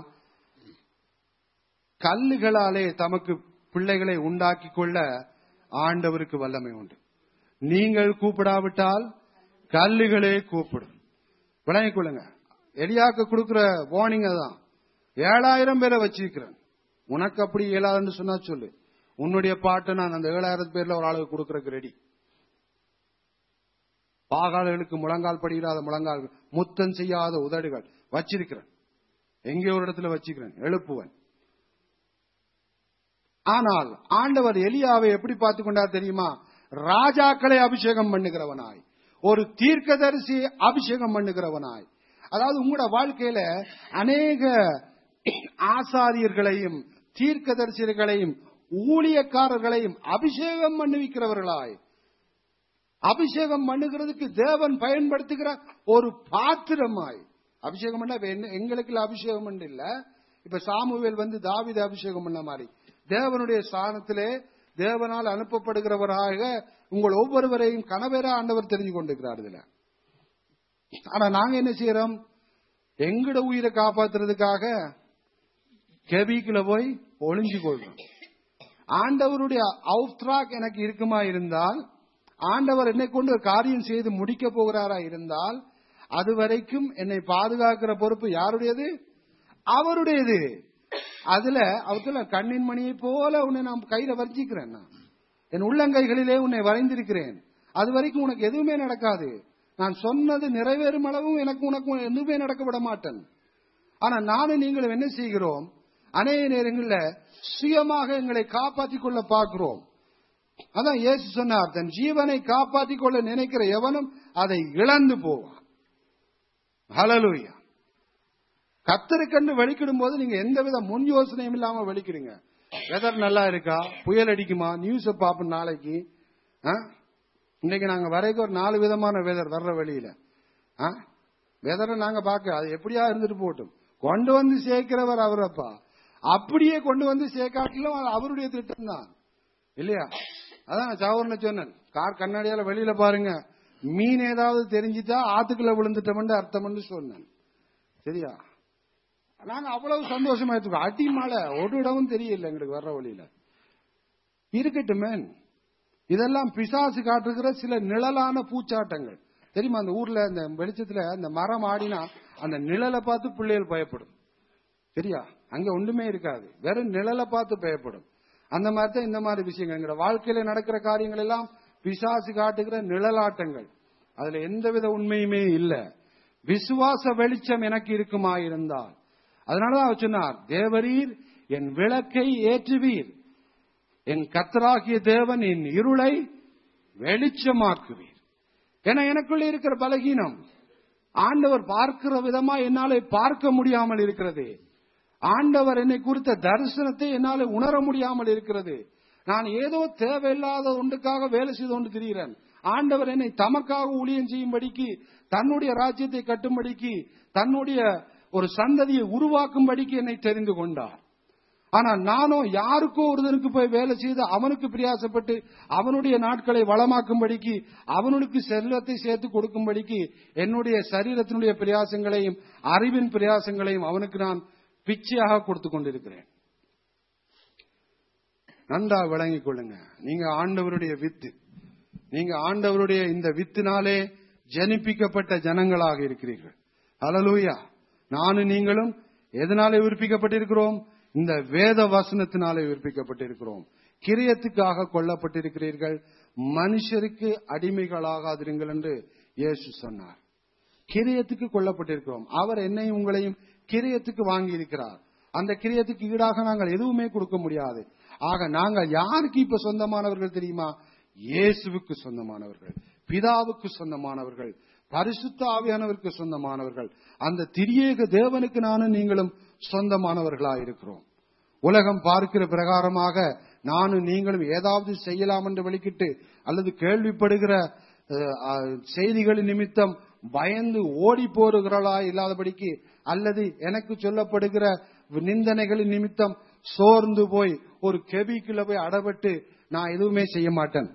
S1: கல்லுகளாலே தமக்கு பிள்ளைகளை உண்டாக்கி கொள்ள ஆண்டவருக்கு வல்லமை உண்டு நீங்கள் கூப்பிடாவிட்டால் கல்லுகளே கூப்பிடும் விளங்கிக் கொள்ளுங்க எலியாக்கு கொடுக்கிற வார்னிங் அதான் ஏழாயிரம் பேரை வச்சிருக்கிறேன் உனக்கு அப்படி இயலாதுன்னு சொன்னா சொல்லு உன்னுடைய பாட்டு நான் அந்த ஏழாயிரம் பேர்ல ஒரு ஆளுக்கு கொடுக்கறதுக்கு ரெடி பாகால்களுக்கு முழங்கால் படியிடாத முழங்கால் முத்தம் செய்யாத உதடுகள் வச்சிருக்கிறேன் எங்கே ஒரு இடத்துல வச்சிருக்கிறேன் எழுப்புவன் ஆனால் ஆண்டவர் எலியாவை எப்படி பார்த்து கொண்டார் தெரியுமா ராஜாக்களை அபிஷேகம் பண்ணுகிறவனாய் ஒரு தீர்க்கதரிசி அபிஷேகம் பண்ணுகிறவனாய் அதாவது உங்களோட வாழ்க்கையில அநேக ஆசாரியர்களையும் தீர்க்கதரிசிகளையும் ஊழியக்காரர்களையும் அபிஷேகம் பண்ணுவிக்கிறவர்களாய் அபிஷேகம் பண்ணுகிறதுக்கு தேவன் பயன்படுத்துகிற ஒரு பாத்திரமாய் அபிஷேகம் பண்ண இப்ப என்ன- எங்களுக்கு அபிஷேகம் பண்ண இல்ல இப்ப சாமுவேல் வந்து தாவீது அபிஷேகம் பண்ண மாதிரி தேவனுடைய ஸ்தானத்திலே தேவனால் அனுப்பப்படுகிறவராக உங்கள் ஒவ்வொருவரையும் கணவரா ஆண்டவர் தெரிஞ்சு கொண்டிருக்கிறார் இதுல ஆனா நாங்க என்ன செய்யறோம் எங்கட உயிரை காப்பாத்துறதுக்காக கெபிக்குள்ள போய் ஒளிஞ்சு கொள்றோம் ஆண்டவருடைய அவுத்ராக் எனக்கு இருக்குமா இருந்தால் ஆண்டவர் என்னை கொண்டு ஒரு காரியம் செய்து முடிக்க போகிறாரா இருந்தால் அது வரைக்கும் என்னை பாதுகாக்கிற பொறுப்பு யாருடையது அவருடையது அதுல அவத்துல கண்ணின் மணியை போல உன்னை நான் கையில வர்ச்சிக்கிறேன் நான் என் உள்ளங்கைகளிலே உன்னை வரைந்திருக்கிறேன் அது வரைக்கும் உனக்கு எதுவுமே நடக்காது நான் சொன்னது நிறைவேறும் அளவும் எனக்கு உனக்கு எதுவுமே நடக்க விட மாட்டேன் ஆனா நானும் நீங்களும் என்ன செய்கிறோம் அநேக நேரங்கள்ல சுயமாக எங்களை காப்பாற்றிக் கொள்ள பார்க்கிறோம் அதான் இயேசு சொன்னார் தன் ஜீவனை காப்பாற்றிக் கொள்ள நினைக்கிற எவனும் அதை இழந்து போவான் ஹலலூயா கத்தருக்கண்டு வெளிக்கிடும் போது நீங்க எந்தவித முன் யோசனையும் இல்லாம வெளிக்கிறீங்க வெதர் நல்லா இருக்கா புயல் அடிக்குமா நியூஸ் பாப்போம் நாளைக்கு ஆ? இன்னைக்கு நாங்க வரைக்கும் ஒரு நாலு விதமான வெதர் வர்ற வழியில வெதரை நாங்க பார்க்க அது எப்படியா இருந்துட்டு போட்டும் கொண்டு வந்து சேர்க்கிறவர் அவரப்பா அப்படியே கொண்டு வந்து சேர்க்காட்டிலும் அது அவருடைய திட்டம் தான் இல்லையா அதான் நான் சகோதரனை சொன்னேன் கார் கண்ணாடியால வெளியில பாருங்க மீன் ஏதாவது தெரிஞ்சுட்டா ஆத்துக்குள்ள விழுந்துட்டோம்னு அர்த்தம்னு சொன்னேன் சரியா நாங்க அவ்வளவு சந்தோஷமா இருக்கோம் அடி மழை ஒரு இடமும் தெரியல எங்களுக்கு வர்ற வழியில இருக்கட்டும் மேன் இதெல்லாம் பிசாசு காட்டுகிற சில நிழலான பூச்சாட்டங்கள் தெரியுமா அந்த ஊர்ல அந்த வெளிச்சத்துல அந்த மரம் ஆடினா அந்த நிழலை பார்த்து பிள்ளைகள் பயப்படும் சரியா அங்க ஒண்ணுமே இருக்காது வெறும் நிழலை பார்த்து பயப்படும் அந்த மாதிரி தான் இந்த மாதிரி விஷயங்கள் எங்களோட வாழ்க்கையில நடக்கிற காரியங்கள் எல்லாம் பிசாசு காட்டுகிற நிழலாட்டங்கள் அதுல எந்தவித உண்மையுமே இல்ல விசுவாச வெளிச்சம் எனக்கு இருக்குமா இருந்தால் அதனாலதான் அவர் சொன்னார் தேவரீர் என் விளக்கை ஏற்றுவீர் என் கத்தராகிய தேவன் என் இருளை வெளிச்சமாக்குவீர் ஏன்னா எனக்குள்ள இருக்கிற பலகீனம் ஆண்டவர் பார்க்கிற விதமா என்னாலே பார்க்க முடியாமல் இருக்கிறது ஆண்டவர் என்னை குறித்த தரிசனத்தை என்னால உணர முடியாமல் இருக்கிறது நான் ஏதோ தேவையில்லாத ஒன்றுக்காக வேலை செய்து கொண்டு திரிகிறேன் ஆண்டவர் என்னை தமக்காக ஊழியம் செய்யும்படிக்கு தன்னுடைய ராஜ்யத்தை கட்டும்படிக்கு தன்னுடைய ஒரு சந்ததியை உருவாக்கும்படிக்கு என்னை தெரிந்து கொண்டார் ஆனா நானும் யாருக்கோ ஒருத்தனுக்கு போய் வேலை செய்து அவனுக்கு பிரியாசப்பட்டு அவனுடைய நாட்களை வளமாக்கும்படிக்கு அவனுக்கு செல்வத்தை சேர்த்து கொடுக்கும்படிக்கு என்னுடைய சரீரத்தினுடைய பிரயாசங்களையும் அறிவின் பிரயாசங்களையும் அவனுக்கு நான் பிச்சையாக கொடுத்து கொண்டிருக்கிறேன் நன்றா விளங்கிக் கொள்ளுங்க நீங்க ஆண்டவருடைய வித்து நீங்க ஆண்டவருடைய இந்த வித்தினாலே ஜனிப்பிக்கப்பட்ட ஜனங்களாக இருக்கிறீர்கள் ஹalleluya நானும் நீங்களும் எதனாலே உயிர்ப்பிக்கப்பட்டிருக்கிறோம் இந்த வேத வசனத்தினாலே உயிர்ப்பிக்கப்பட்டிருக்கிறோம் கிரியத்துக்காக கொல்லப்பட்டிருக்கிறீர்கள் மனுஷருக்கு அடிமைகளாகாதிருங்கள் என்று இயேசு சொன்னார் கிரியத்துக்கு கொல்லப்பட்டிருக்கிறோம் அவர் என்னையும் உங்களையும் கிரியத்துக்கு வாங்கி இருக்கிறார் அந்த கிரியத்துக்கு ஈடாக நாங்கள் எதுவுமே கொடுக்க முடியாது ஆக நாங்கள் யாருக்கு இப்ப சொந்தமானவர்கள் தெரியுமா இயேசுவுக்கு சொந்தமானவர்கள் பிதாவுக்கு சொந்தமானவர்கள் பரிசுத்த ஆவியானவருக்கு சொந்தமானவர்கள் அந்த திரியேக தேவனுக்கு நானும் நீங்களும் சொந்தமானவர்களாக இருக்கிறோம் உலகம் பார்க்கிற பிரகாரமாக நானும் நீங்களும் ஏதாவது செய்யலாம் என்று வெளிக்கிட்டு அல்லது கேள்விப்படுகிற அஹ், அஹ், செய்திகளின் நிமித்தம் பயந்து ஓடி போருகிறளா இல்லாதபடிக்கு அல்லது எனக்கு சொல்லப்படுகிற நிந்தனைகளின் நிமித்தம் சோர்ந்து போய் ஒரு கெபிக்குள்ள போய் அடபட்டு நான் எதுவுமே செய்ய மாட்டேன்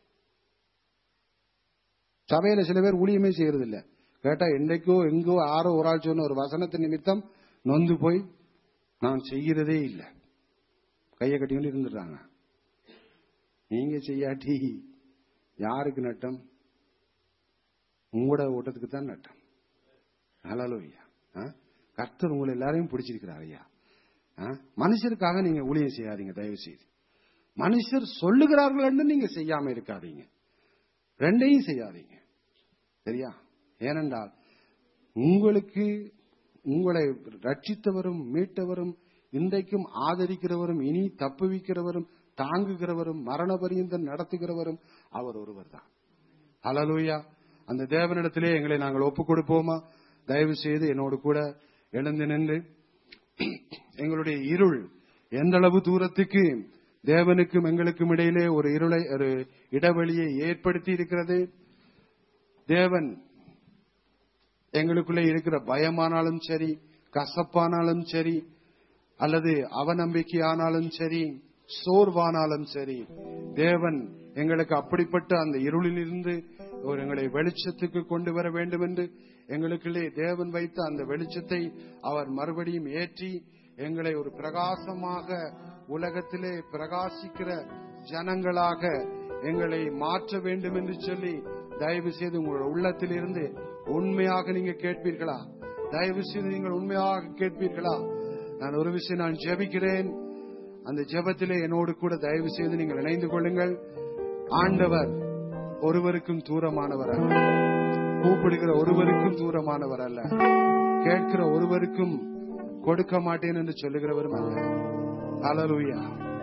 S1: சபையில சில பேர் ஊழியமே செய்யறது இல்ல கேட்டா என்னைக்கோ எங்கோ ஆரோ ஒரு ஆள் சொன்ன ஒரு வசனத்தின் நிமித்தம் நொந்து போய் நான் செய்கிறதே இல்லை கையை கட்டிக்கிட்டு இருந்துடுறாங்க நீங்க செய்யாட்டி யாருக்கு நட்டம் உங்களோட ஓட்டத்துக்கு தான் நட்டம் ஹalleluya ஆ? கர்த்தர் உங்களை எல்லாரையும் பிடிச்சிருக்கிறார் ஐயா ஆ? மனுஷருக்காக நீங்க ஊழியம் செய்யாதீங்க தயவு செய்து மனுஷர் சொல்லுகிறார்கள் என்று நீங்க செய்யாம இருக்காதீங்க ரெண்டையும் செய்யாதீங்க சரியா ஏனென்றால் உங்களுக்கு உங்களை ரட்சித்தவரும் மீட்டவரும் இன்றைக்கும் ஆதரிக்கிறவரும் இனி தப்புவிக்கிறவரும் தாங்குகிறவரும் மரண பரியந்தம் நடத்துகிறவரும் அவர் ஒருவர் தான் ஹalleluya அந்த தேவனிடத்திலே எங்களை நாங்கள் ஒப்புக் கொடுப்போமா தயவு செய்து என்னோடு கூட எழுந்து நின்று எங்களுடைய இருள் எந்த அளவு தூரத்துக்கு தேவனுக்கும் எங்களுக்கும் இடையிலே ஒரு இருளை ஒரு இடைவெளியை ஏற்படுத்தி இருக்கிறது தேவன் எங்களுக்குள்ளே இருக்கிற பயமானாலும் சரி கசப்பானாலும் சரி அல்லது அவநம்பிக்கையானாலும் சரி சோர்வானாலும் சரி தேவன் எங்களுக்கு அப்படிப்பட்ட அந்த இருளிலிருந்து ஒரு எங்களை வெளிச்சத்துக்கு கொண்டு வர வேண்டும் என்று எங்களுக்குள்ளே தேவன் வைத்த அந்த வெளிச்சத்தை அவர் மறுபடியும் ஏற்றி எங்களை ஒரு பிரகாசமாக உலகத்திலே பிரகாசிக்கிற ஜனங்களாக எங்களை மாற்ற வேண்டும் என்று சொல்லி தயவு செய்து உங்களோட உள்ளத்தில் இருந்து உண்மையாக நீங்க கேட்பீர்களா தயவு செய்து நீங்கள் உண்மையாக கேட்பீர்களா நான் ஒரு விஷயம் நான் ஜெபிக்கிறேன் அந்த ஜெபத்திலே என்னோடு கூட தயவு செய்து நீங்கள் இணைந்து கொள்ளுங்கள் ஆண்டவர் ஒருவருக்கும் தூரமானவர் அல்ல கூப்பிடுகிற ஒருவருக்கும் தூரமானவர் அல்ல கேட்கிற ஒருவருக்கும் கொடுக்க மாட்டேன் என்று சொல்லுகிறவரும் அல்ல ஹalleluya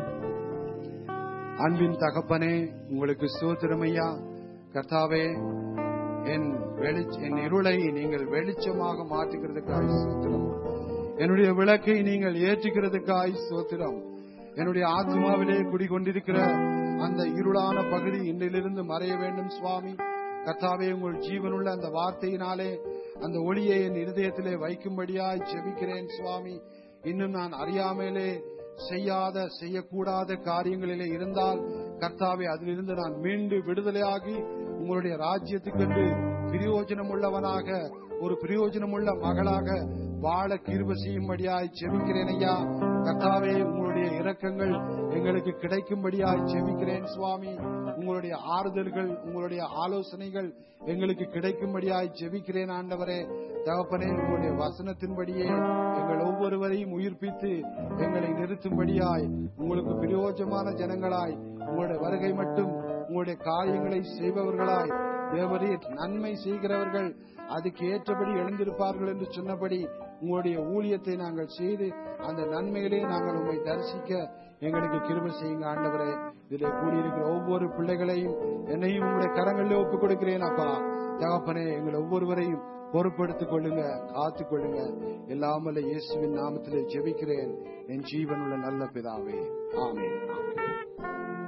S1: அன்பின் தகப்பனே உங்களுக்கு ஸ்தோத்திரமையா கர்த்தாவே என் வெளிச்ச என் இருளை நீங்கள் வெளிச்சமாக மாற்றுகிறதுக்காய் ஸ்தோத்திரம் என்னுடைய விளக்கை நீங்கள் ஏற்றுகிறதுக்காய் ஸ்தோத்திரம் என்னுடைய ஆத்மாவிலே குடிகொண்டிருக்கிற அந்த இருளான பகுதி இன்றிலிருந்து மறைய வேண்டும் சுவாமி கர்த்தாவே உங்கள் ஜீவனுள்ள அந்த வார்த்தையினாலே அந்த ஒளியை என் இருதயத்திலே வைக்கும்படியாய் ஜெபிக்கிறேன் சுவாமி இன்னும் நான் அறியாமலே செய்யாத செய்யக்கூடாத காரியங்களிலே இருந்தால் கர்த்தாவே அதிலிருந்து நான் மீண்டு விடுதலையாகி உங்களுடைய ராஜ்யத்துக்கென்று பிரயோஜனம் உள்ளவனாக ஒரு பிரயோஜனமுள்ள மகளாக வாழ கிருப செய்யும்படியாய் செபிக்கிறேன் ஐயா கர்த்தாவே உங்களுடைய இரக்கங்கள் எங்களுக்கு கிடைக்கும்படியாய் செபிக்கிறேன் சுவாமி உங்களுடைய ஆறுதல்கள் உங்களுடைய ஆலோசனைகள் எங்களுக்கு கிடைக்கும்படியாய் ஜெபிக்கிறேன் ஆண்டவரே தகப்பனே உங்களுடைய வசனத்தின்படியே எங்கள் ஒவ்வொருவரையும் உயிர்ப்பித்து எங்களை நிறுத்தும்படியாய் உங்களுக்கு பிரயோஜமான ஜனங்களாய் உங்களுடைய வருகை மட்டும் உங்களுடைய காரியங்களை செய்பவர்களாய் தேவரீர் நன்மை செய்கிறவர்கள் அதுக்கு ஏற்றபடி எழுந்திருப்பார்கள் என்று சொன்னபடி உங்களுடைய ஊழியத்தை நாங்கள் செய்து அந்த நன்மையிலே நாங்கள் உண்மை தரிசிக்க எங்களுக்கு கிருபை செய்யுங்க ஆண்டவரே இதில் கூடியிருக்கிற ஒவ்வொரு பிள்ளைகளையும் என்னையும் உங்களுடைய கரங்களிலே ஒப்புக் கொடுக்கிறேன் அப்பா தகப்பனே எங்களை ஒவ்வொருவரையும் பொறுப்படுத்திக் கொள்ளுங்க காத்துக் கொள்ளுங்க எல்லாமல்ல இயேசுவின் நாமத்திலே ஜெபிக்கிறேன் என் ஜீவனுள்ள நல்ல பிதாவே ஆமென் ஆமென்